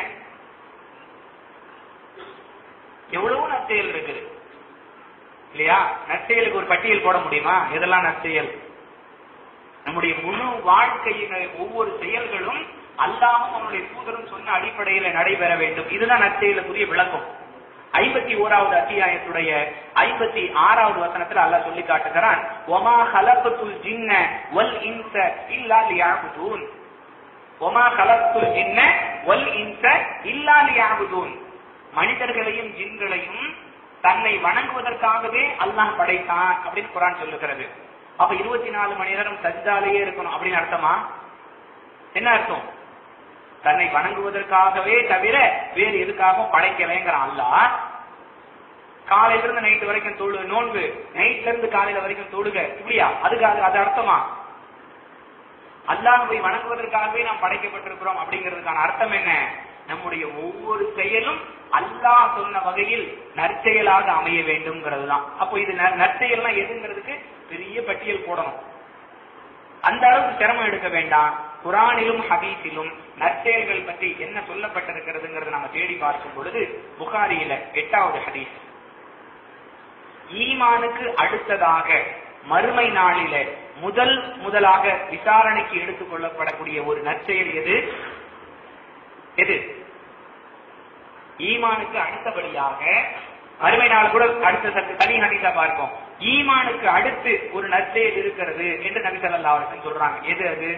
எவ்வளவு நற்செயல் இருக்குது இல்லையா நற்செயலுக்கு ஒரு பட்டியல் போட முடியுமா எதெல்லாம் நற்செயல் நம்முடைய முழு வாழ்க்கையின் ஒவ்வொரு செயல்களும் அல்லாமல் நம்முடைய தூதரும் சொன்ன அடிப்படையில நடைபெற வேண்டும் இதுதான் நற்செயலுக்குரிய விளக்கம் ஐம்பத்தி ஓராவது அத்தியாயத்துடைய ஐம்பத்தி ஆறாவது வசனத்துல அல்லாஹ் சொல்லி காட்டுகிறான் ஒமா ஹலபத்துல் ஜின்ன வல் இன்ச இல்லா லியாபுதூன் ஒமா ஹலத்துல் ஜின்ன வல் இன்ச இல்லா லியாபுதூன் மனிதர்களையும் ஜின்களையும் தன்னை வணங்குவதற்காகவே அல்லாஹ் படைத்தான் அப்படின்னு குரான் சொல்லுகிறது அப்ப இருபத்தி நாலு மணி நேரம் சஜ்ஜாலேயே இருக்கணும் அப்படின்னு அர்த்தமா என்ன அர்த்தம் தன்னை வணங்குவதற்காகவே தவிர வேறு எதுக்காகவும் படைக்கலைங்கிறான் அல்லாஹ் காலையில இருந்து நைட் வரைக்கும் தொழு நோன்பு நைட்ல இருந்து காலையில வரைக்கும் தொழுக இப்படியா அதுக்கு அது அது அர்த்தமா அல்லாஹ் போய் வணங்குவதற்காகவே நாம் படைக்கப்பட்டிருக்கிறோம் அப்படிங்கிறதுக்கான அர்த்தம் என்ன நம்முடைய ஒவ்வொரு செயலும் அல்லாஹ் சொன்ன வகையில் நற்செயலாக அமைய வேண்டும்ங்கிறது தான் அப்போ இது ந- நற்செயல்னா எதுங்கிறதுக்கு பெரிய பட்டியல் போடணும் அந்த அளவுக்கு சிரமம் எடுக்க வேண்டாம் குரானிலும் ஹதீஸிலும் நற்செயல்கள் பற்றி என்ன சொல்லப்பட்டிருக்கிறதுங்கிறது நம்ம தேடி பார்க்கும் பொழுது புகாரியில எட்டாவது ஹதீஸ் ஈமானுக்கு அடுத்ததாக மறுமை நாளில முதல் முதலாக விசாரணைக்கு எடுத்துக் கொள்ளப்படக்கூடிய ஒரு நற்செயல் எது எது ஈமானுக்கு அடுத்தபடியாக மறுமை நாள் கூட அடுத்த சற்று தனி ஹதீஸா பார்ப்போம் ஈமானுக்கு அடுத்து ஒரு நற்செயல் இருக்கிறது என்று நபி ஸல்லல்லாஹு அலைஹி வஸல்லம் சொல்றாங்க எது அது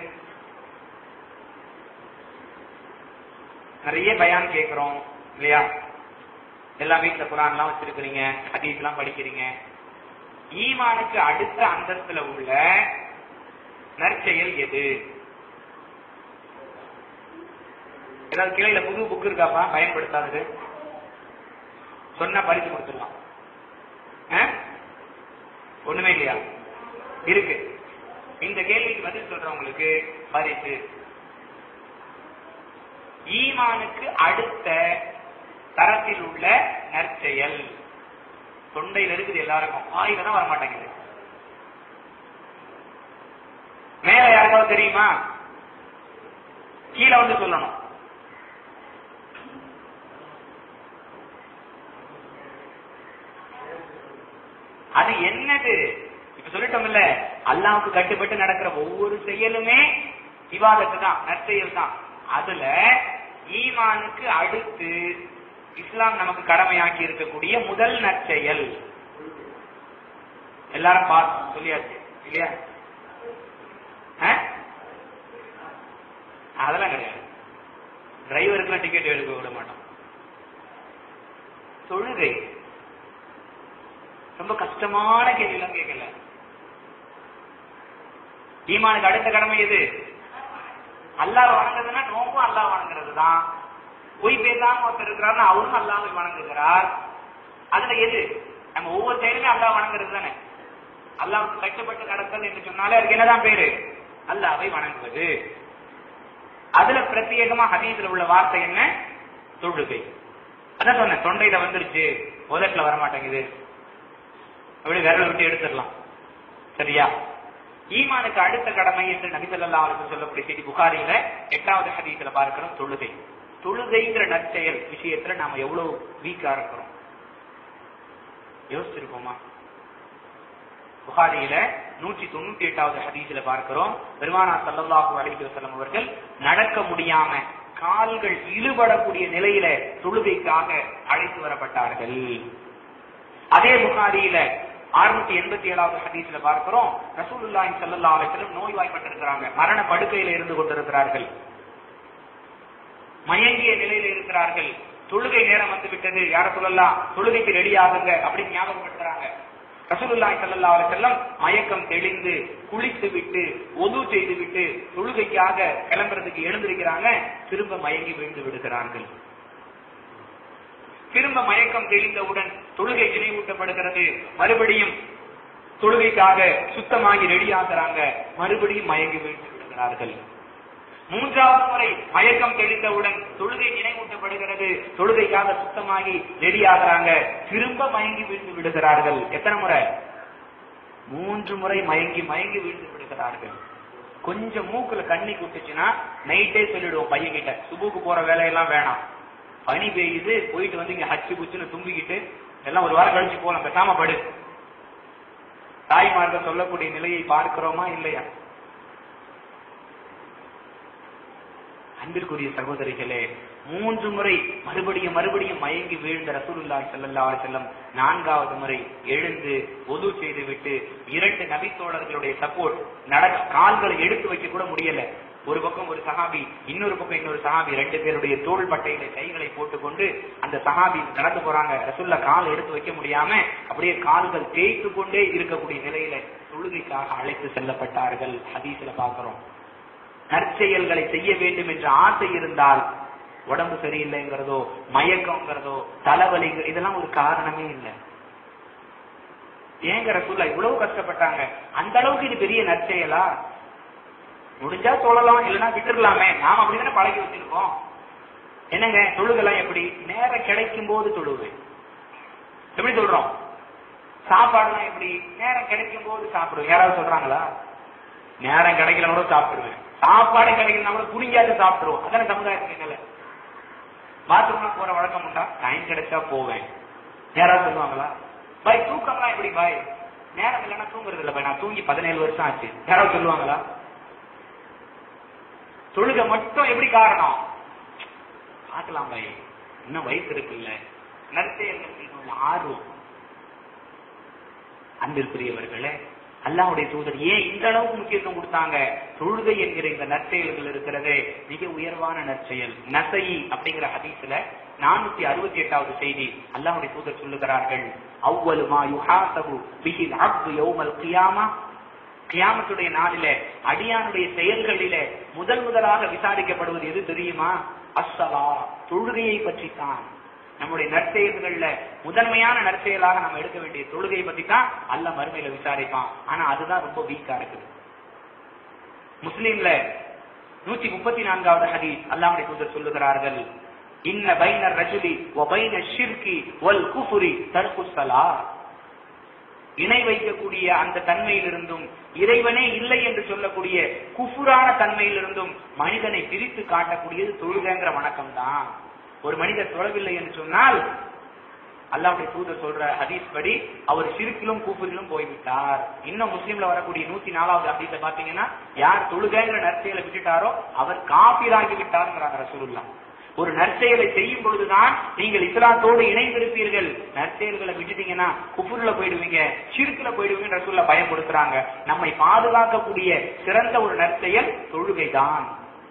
நிறைய பயான் கேட்கிறோம் இல்லையா எல்லா வீட்டுல குரான் எல்லாம் வச்சிருக்கிறீங்க ஹதீஸ் எல்லாம் படிக்கிறீங்க ஈமானுக்கு அடுத்த அந்தஸ்துல உள்ள நற்செயல் எது ஏதாவது கிளையில புது புக் இருக்காப்பா பயன்படுத்தாதது சொன்னா பரிசு கொடுத்துடலாம் ஆ? ஒண்ணுமே இல்லையா இருக்கு இந்த கேள்விக்கு பதில் சொல்றவங்களுக்கு பரிசு ஈமானுக்கு அடுத்த தரத்தில் உள்ள நற்செயல் தொண்டையில் இருக்குது எல்லாருக்கும் வாயில தான் வரமாட்டேங்குது மேல யாருக்காவது தெரியுமா கீழே வந்து சொல்லணும் அது என்னது இப்ப சொல்லிட்டோம்ல அல்லாவுக்கு கட்டுப்பட்டு நடக்கிற ஒவ்வொரு செயலுமே விவாதத்து தான் நற்செயல் தான் அதுல ஈமானுக்கு அடுத்து இஸ்லாம் நமக்கு கடமையாக்கி இருக்கக்கூடிய முதல் நற்செயல் எல்லாரும் பார்த்து சொல்லியாச்சு இல்லையா ஆ? அதெல்லாம் கிடையாது டிரைவருக்குலாம் டிக்கெட் எடுக்க விட மாட்டோம் தொழுகை ரொம்ப கஷ்டமான கேள்விலாம் கேட்கல ஈமானுக்கு அடுத்த கடமை எது அல்லாஹ் வணங்குறதுன்னா நோம்பும் அல்லாஹ் வணங்குறது தான் பொய் பேசாம ஒருத்தர் இருக்கிறாருன்னா அவரும் அல்லாஹ்வை வணங்குகிறார் அதுல எது நம்ம ஒவ்வொரு செயலுமே அல்லாஹ் வணங்குறது தானே அல்லாஹ்வுக்கு கட்டுப்பட்டு நடத்தல் என்று சொன்னாலே அதுக்கு என்னதான் பேரு அல்லாஹ்வை வணங்குவது அதுல பிரத்யேகமா ஹதீஸ்ல உள்ள வார்த்தை என்ன தொழுகை அதான் சொன்னேன் தொண்டையில வந்துருச்சு உதட்டுல வர மாட்டேங்குது அப்படி விரல விட்டு எடுத்துடலாம் சரியா ஈமானுக்கு அடுத்த கடமை என்று நபி ஸல்லல்லாஹு அலைஹி வஸல்லம் சொல்லக்கூடிய செய்தி புகாரில எட்டாவது ஹதீஸ்ல பார்க்கிறோம் தொழுகை தொழுகைங்கிற நற்செயல் விஷயத்துல நாம எவ்வளவு வீக்கா இருக்கிறோம் யோசிச்சிருக்கோமா புகாரியில நூற்றி தொண்ணூத்தி எட்டாவது ஹதீஸ்ல பார்க்கிறோம் பெருமானா ஸல்லல்லாஹு அலைஹி வஸல்லம் அவர்கள் நடக்க முடியாம கால்கள் இழுபடக்கூடிய நிலையில தொழுகைக்காக அழைத்து வரப்பட்டார்கள் அதே புகாரியில அறுநூத்தி எண்பத்தி ஏழாவது ஹதீஸ்ல பார்க்கிறோம் ரசூலுல்லாஹி ஸல்லல்லாஹு அலைஹி வஸல்லம் நோய்வாய்ப்பட்டிருக்கிறாங்க மரண படுக்கையில இருந்து கொண்டிருக்கிறார்கள் மயங்கிய நிலையில இருக்கிறார்கள் தொழுகை நேரம் வந்து விட்டது யார சொல்லலாம் தொழுகைக்கு ரெடி ஆகுங்க அப்படின்னு ஞாபகப்படுத்துறாங்க ரசூலுல்லாஹி ஸல்லல்லாஹு அலைஹி வஸல்லம் மயக்கம் தெளிந்து குளித்து விட்டு ஒது செய்து விட்டு தொழுகைக்காக கிளம்புறதுக்கு எழுந்திருக்கிறாங்க திரும்ப மயங்கி விழுந்து விடுகிறார்கள் திரும்ப மயக்கம் தெளிந்தவுடன் தொழுகை நினைவூட்டப்படுகிறது மறுபடியும் தொழுகைக்காக சுத்தமாகி ரெடி ஆகுறாங்க மறுபடியும் மயங்கி வீழ்ந்து விடுகிறார்கள் மூன்றாவது முறை மயக்கம் தெளிந்தவுடன் தொழுகை நினைவூட்டப்படுகிறது தொழுகைக்காக சுத்தமாகி ரெடி ஆகுறாங்க திரும்ப மயங்கி வீழ்ந்து விடுகிறார்கள் எத்தனை முறை மூன்று முறை மயங்கி மயங்கி வீழ்ந்து விடுகிறார்கள் கொஞ்சம் மூக்குல கண்ணி குட்டுச்சுன்னா நைட்டே சொல்லிடுவோம் பையன் கிட்ட சுபுக்கு போற வேலையெல்லாம் வேணாம் பனி பெய்யுது போயிட்டு வந்து இங்க ஹச்சு புச்சுன்னு தும்பிக்கிட்டு எல்லாம் ஒரு வாரம் கழிச்சு போலாம் பேசாம படு தாய்மார்கள் சொல்லக்கூடிய நிலையை பார்க்கிறோமா இல்லையா அன்பிற்குரிய சகோதரிகளே மூன்று முறை மறுபடியும் மறுபடியும் மயங்கி வீழ்ந்த ரசூலுல்லாஹி ஸல்லல்லாஹு அலைஹி வஸல்லம் நான்காவது முறை எழுந்து ஒது செய்து விட்டு இரண்டு நபித்தோழர்களுடைய சப்போர்ட் நட கால்களை எடுத்து வைக்க கூட முடியல ஒரு பக்கம் ஒரு சஹாபி இன்னொரு பக்கம் இன்னொரு சஹாபி ரெண்டு பேருடைய தோள் பட்டையில கைகளை போட்டுக்கொண்டு அந்த சஹாபி நடந்து போறாங்க ரசூல்லா கால் எடுத்து வைக்க முடியாம அப்படியே கால்கள் தேய்த்து கொண்டே இருக்கக்கூடிய நிலையில தொழுகைக்காக அழைத்து செல்லப்பட்டார்கள் ஹதீஸ்ல பாக்குறோம் நற்செயல்களை செய்ய வேண்டும் என்ற ஆசை இருந்தால் உடம்பு சரியில்லைங்கிறதோ மயக்கம்ங்கிறதோ தலைவலி இதெல்லாம் ஒரு காரணமே இல்லை ஏங்கிற சொல்ல இவ்வளவு கஷ்டப்பட்டாங்க அந்த அளவுக்கு இது பெரிய நற்செயலா முடிஞ்சா சொல்லலாம் இல்லைன்னா விட்டுடலாமே நாம அப்படிதானே பழகி வச்சிருக்கோம் என்னங்க தொழுகெல்லாம் எப்படி நேரம் கிடைக்கும் போது தொழுவேன் எப்படி சொல்றோம் சாப்பாடுலாம் எப்படி நேரம் கிடைக்கும் போது சாப்பிடுவேன் யாராவது சொல்றாங்களா நேரம் கிடைக்கல கூட சாப்பிடுவேன் சாப்பாடு கிடைக்கலனா கூட புரிஞ்சாத சாப்பிடுவோம் அதான சமுதாயத்துக்கு நிலை பாத்ரூம்லாம் போற வழக்கம் உண்டா டைம் கிடைச்சா போவேன் யாராவது சொல்லுவாங்களா பாய் தூக்கம்லாம் எப்படி பாய் நேரம் இல்லைன்னா தூங்குறது இல்லை பாய் நான் தூங்கி பதினேழு வருஷம் ஆச்சு யாராவது சொல்லுவாங்களா தொழுகை மட்டும் எப்படி காரணம் பார்க்கலாம் பாய் இன்னும் வயசு இருக்குல்ல நற்செயல்கள் ஆர்வம் அன்பிற்குரியவர்களே அல்லாஹ்வுடைய தூதர் ஏன் இந்த அளவுக்கு முக்கியத்துவம் கொடுத்தாங்க தொழுகை என்கிற இந்த நற்செயல்கள் இருக்கிறதே மிக உயர்வான நற்செயல் நசை அப்படிங்கிற ஹதீஸ்ல நானூத்தி அறுபத்தி எட்டாவது செய்தி அல்லாஹ்வுடைய தூதர் சொல்லுகிறார்கள் அவ்வளவு மா யுஹாசபு பிஹில் அப்து யௌமல் கியாமா கியாமத்துடைய நாளில அடியானுடைய செயல்களில முதல் முதலாக விசாரிக்கப்படுவது எது தெரியுமா அஸ்ஸலா தொழுகையை பற்றி தான் நம்முடைய நற்செயல்கள்ல முதன்மையான நற்செயலாக நம்ம எடுக்க வேண்டிய தொழுகையை பத்தி தான் அல்ல மறுமையில விசாரிப்பான் ஆனா அதுதான் ரொம்ப வீக்கா இருக்குது முஸ்லீம்ல நூத்தி முப்பத்தி நான்காவது ஹதீஸ் அல்லாஹ்வுடைய தூதர் சொல்லுகிறார்கள் இன்ன பைன ரஜுலி வ பைன ஷிர்கி வல் குஃபுரி தர்குஸ்ஸலா இணை வைக்கக்கூடிய அந்த தன்மையிலிருந்தும் இறைவனே இல்லை என்று சொல்லக்கூடிய குஃபுரான தன்மையிலிருந்தும் மனிதனை பிரித்து காட்டக்கூடியது தொழுகைங்கிற வணக்கம் தான் ஒரு மனிதர் தொழவில்லை என்று சொன்னால் அல்லாவுடைய தூதர் சொல்ற ஹதீஸ் படி அவர் சிறுக்கிலும் கூப்பிரிலும் போய்விட்டார் இன்னும் முஸ்லீம்ல வரக்கூடிய நூத்தி நாலாவது ஹதீஸ பாத்தீங்கன்னா யார் தொழுகைங்கிற நற்செயலை விட்டுட்டாரோ அவர் காப்பீராகி விட்டாருங்கிறாங்க ரசூலுல்லா ஒரு நற்செயலை செய்யும் பொழுதுதான் நீங்கள் இஸ்லாத்தோடு இணைந்திருப்பீர்கள் நற்செயல்களை விட்டுட்டீங்கன்னா குஃபுர்ல போயிடுவீங்க சிறுக்குல போயிடுவீங்க ரசூல்ல பயம் கொடுக்குறாங்க நம்மை பாதுகாக்கக்கூடிய சிறந்த ஒரு நற்செயல் தொழுகைதான்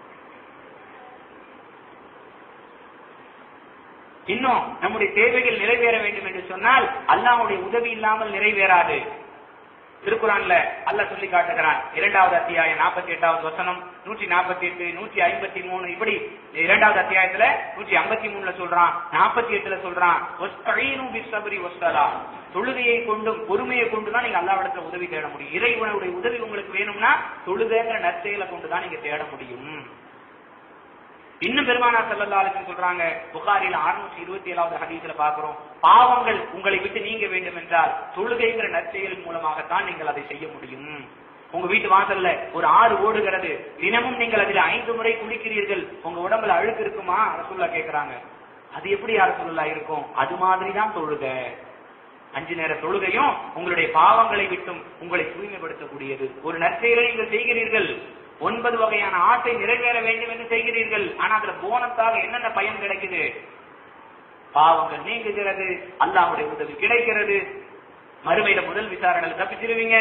இன்னும் நம்முடைய தேவைகள் நிறைவேற வேண்டும் என்று சொன்னால் அல்லாஹ்வுடைய உதவி இல்லாமல் நிறைவேறாது திருக்குறான்ல அல்லாஹ் சொல்லி காட்டுகிறான் இரண்டாவது அத்தியாயம் நாற்பத்தி எட்டாவது வசனம் நூற்றி நாற்பத்தி எட்டு நூற்றி ஐம்பத்தி மூணு இப்படி இரண்டாவது அத்தியாயத்துல நூற்றி ஐம்பத்தி மூணுல சொல்றான் நாற்பத்தி எட்டுல சொல்றான் "வஸ்தஈனு பிஸ்ஸப்ரி வஸ்ஸலா." தொழுகையை கொண்டும் பொறுமையை கொண்டுதான் நீங்க அல்லாவிடத்துல உதவி தேட முடியும் இறைவனுடைய உதவி உங்களுக்கு வேணும்னா தொழுகைங்கிற நற்செயலை கொண்டுதான் நீங்க தேட முடியும் இன்னும் பெருமானா ஸல்லல்லாஹு அலைஹி வஸல்லம் சொல்றாங்க புகாரில 627 இருபத்தி ஏழாவது ஹதீஸ்ல பாக்குறோம் பாவங்கள் உங்களை விட்டு நீங்க வேண்டும் என்றால் தொழுகைங்கிற நற்செயல் மூலமாகத்தான் நீங்கள் அதை செய்ய முடியும் உங்க வீட்டு வாசல்ல ஒரு ஆறு ஓடுகிறது தினமும் நீங்கள் அதில் ஐந்து முறை குளிக்கிறீர்கள் உங்க உடம்புல அழுக்கு இருக்குமா ரசூல்லா கேக்குறாங்க அது எப்படி யார் சொல்லலா இருக்கும் அது மாதிரி தான் தொழுக அஞ்சு நேர தொழுகையும் உங்களுடைய பாவங்களை விட்டும் உங்களை தூய்மைப்படுத்தக்கூடியது ஒரு நற்செயலை நீங்கள் செய்கிறீர்கள் ஒன்பது வகையான ஆசை நிறைவேற வேண்டும் என்று செய்கிறீர்கள் ஆனா அதுல போனஸாக என்னென்ன பயன் கிடைக்குது பாவங்கள் நீங்குகிறது அல்லாஹ்வுடைய உதவி கிடைக்கிறது மறுமையில முதல் விசாரணையில் தப்பிச்சிருவீங்க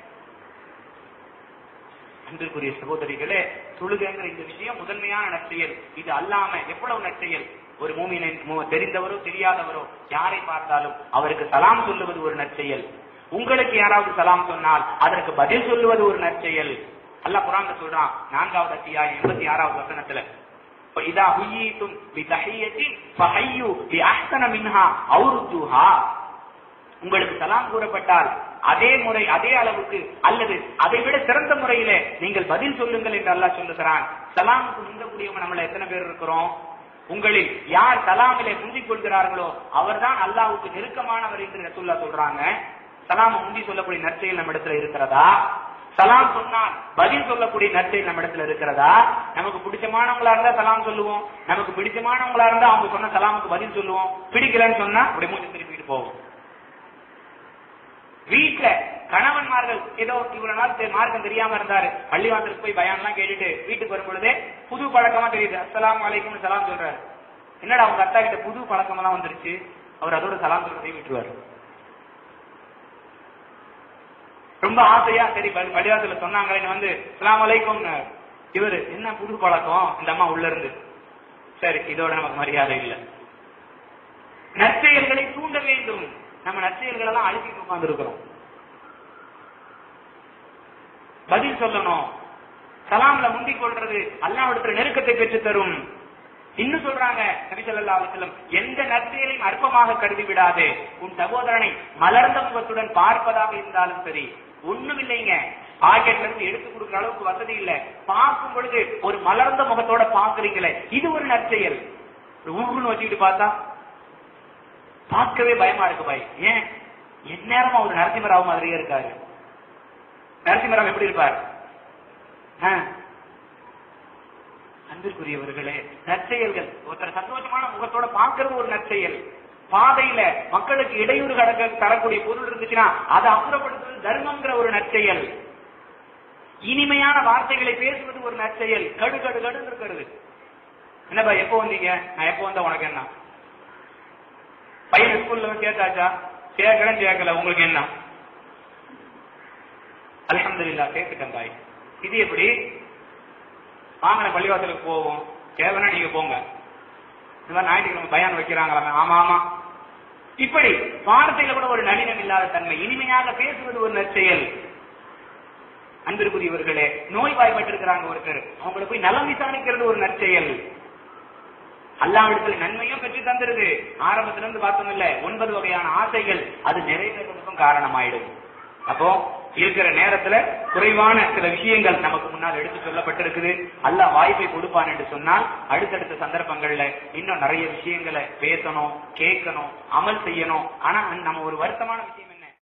அன்பிற்குரிய சகோதரிகளே தொழுகைங்கிற இந்த விஷயம் முதன்மையான நற்செயல் இது அல்லாம எவ்வளவு நற்செயல் ஒரு மூமினை மு- தெரிந்தவரோ தெரியாதவரோ யாரை பார்த்தாலும் அவருக்கு சலாம் சொல்லுவது ஒரு நற்செயல் உங்களுக்கு யாராவது சலாம் சொன்னால் அதற்கு பதில் சொல்லுவது ஒரு நற்செயல் அல்லாஹ் குரான்ல சொல்றான் நான்காவது அத்தியாயம் எண்பத்தி ஆறாவது வசனத்துல فإذا حييتم بتحية فحيوا بأحسن منها أو ردوها உங்களுக்கு சலாம் கூறப்பட்டால் அதே முறை அதே அளவுக்கு அல்லது அதை விட சிறந்த முறையில நீங்கள் பதில் சொல்லுங்கள் என்று அல்லாஹ் சொல்லுகிறான் சலாமுக்கு முந்தக்கூடியவங்க நம்மள எத்தனை பேர் இருக்கிறோம் உங்களில் யார் சலாமிலே முந்திக் கொள்கிறார்களோ அவர்தான் அல்லாஹ்வுக்கு நெருக்கமானவர் என்று ரசூல்லா சொல்றாங்க சலாம முந்தி சொல்லக்கூடிய நற்செயல் நம்ம இடத்துல இருக்கிறதா சலாம் சொன்னால் பதில் சொல்லக்கூடிய நற்செயல் நம்ம இடத்துல இருக்கிறதா நமக்கு பிடிச்சமானவங்களா இருந்தா சலாம் சொல்லுவோம் நமக்கு பிடிச்சமானவங்களா இருந்தா அவங்க சொன்ன சலாமுக்கு பதில் சொல்லுவோம் பிடிக்கலன்னு சொன்னா அப்படியே மூஞ்சி திருப்பிட்டு போவோம் வீட்ல கணவன்மார்கள் ஏதோ இவ்வளவு நாள் தெ- மார்க்கம் தெரியாம இருந்தாரு பள்ளிவாசலுக்கு போய் பயான்லாம் கேட்டுட்டு வீட்டுக்கு வரும் பொழுதே புது பழக்கமா தெரியுது அஸ்ஸலாமு அலைக்கும்னு சலாம் சொல்றாரு என்னடா அவங்க அத்தா கிட்ட புது பழக்கம் எல்லாம் வந்துருச்சு அவர் அதோட சலாம் சொல்றதையும் விட்டுருவாரு ரொம்ப ஆசையா சரி பள்ளி- பள்ளிவாசல்ல சொன்னாங்களே வந்து அஸ்ஸலாமு அலைக்கும் இவரு என்ன புது பழக்கம் இந்த அம்மா உள்ள இருந்து சரி இதோட நமக்கு மரியாதை இல்லை நற்செயல்களை தூண்ட வேண்டும் நம்ம நற்செயல்கள் எல்லாம் அழுத்திட்டு உட்கார்ந்து இருக்கிறோம் பதில் சொல்லணும் சலாம்ல முந்திக் கொள்றது அல்லாஹ்விடத்துல நெருக்கத்தை பெற்று தரும் இன்னும் சொல்றாங்க நபி ஸல்லல்லாஹு அலைஹி வஸல்லம் எந்த நற்செயலையும் அற்பமாக கருதி விடாதே உன் சகோதரனை மலர்ந்த முகத்துடன் பார்ப்பதாக இருந்தாலும் சரி ஒண்ணும் இல்லைங்க பாக்கெட்ல இருந்து எடுத்து கொடுக்குற அளவுக்கு வசதி இல்ல பார்க்கும் பொழுது ஒரு மலர்ந்த முகத்தோட பாக்குறீங்களே இது ஒரு நற்செயல் ஒரு ஊருன்னு வச்சுக்கிட்டு பார்த்தா பார்க்கவே பயமா இருக்கு பாய் ஏன் எந்நேரமா ஒரு நரசிம்மராவ் மாதிரியே இருக்காரு நரசிம்மராவ் எப்படி இருப்பார் ஆ. அன்பிற்குரியவர்களே நற்செயல்கள் ஒருத்தர் சந்தோஷமான முகத்தோட பார்க்கிறது ஒரு நற்செயல் பாதையில மக்களுக்கு இடையூறு கடக்க தரக்கூடிய பொருள் இருந்துச்சுன்னா அதை அப்புறப்படுத்துவது தர்மம்ங்கிற ஒரு நற்செயல் இனிமையான வார்த்தைகளை பேசுவது ஒரு நற்செயல் கடு கடு கடுன்னு இருக்கிறது என்னப்பா எப்போ வந்தீங்க நான் எப்போ வந்தா உனக்கு என்ன பையன் ஸ்கூல்ல வந்து சேர்த்தாச்சா சேர்க்கல சேர்க்கல உங்களுக்கு என்ன அல்ஹம்துலில்லாஹ் சேர்த்துட்டேன் பாய் இது எப்படி வாங்க நான் பள்ளிவாசலுக்கு போவோம் தேவைன்னா நீங்க போங்க இந்த மாதிரி ஞாயிற்றுக்கிழமை பயான் வைக்கிறாங்களா ஆமா ஆமா இப்படி வார்த்தையில கூட ஒரு நளினம் இல்லாத தன்மை இனிமையாக பேசுவது ஒரு நற்செயல் அன்பிற்குரியவர்களே நோய்வாய்ப்பட்டிருக்கிறாங்க ஒருத்தர் அவங்களை போய் நலம் விசாரிக்கிறது ஒரு நற்செயல் அல்லாவிடத்தில் நன்மையும் பெற்று தந்துருது ஆரம்பத்துல இருந்து பார்த்தோம் இல்ல ஒன்பது வகையான ஆசைகள் அது நிறைவேறதுக்கும் காரணமாயிடும் அப்போ இருக்கிற நேரத்துல குறைவான சில விஷயங்கள் நமக்கு முன்னால் எடுத்து சொல்லப்பட்டிருக்குது அல்லாஹ் வாய்ப்பை கொடுப்பான் என்று சொன்னால் அடுத்தடுத்த சந்தர்ப்பங்கள்ல இன்னும் நிறைய விஷயங்களை பேசணும் கேட்கணும் அமல் செய்யணும் ஆனா நம்ம ஒரு வருத்தமான விஷயம்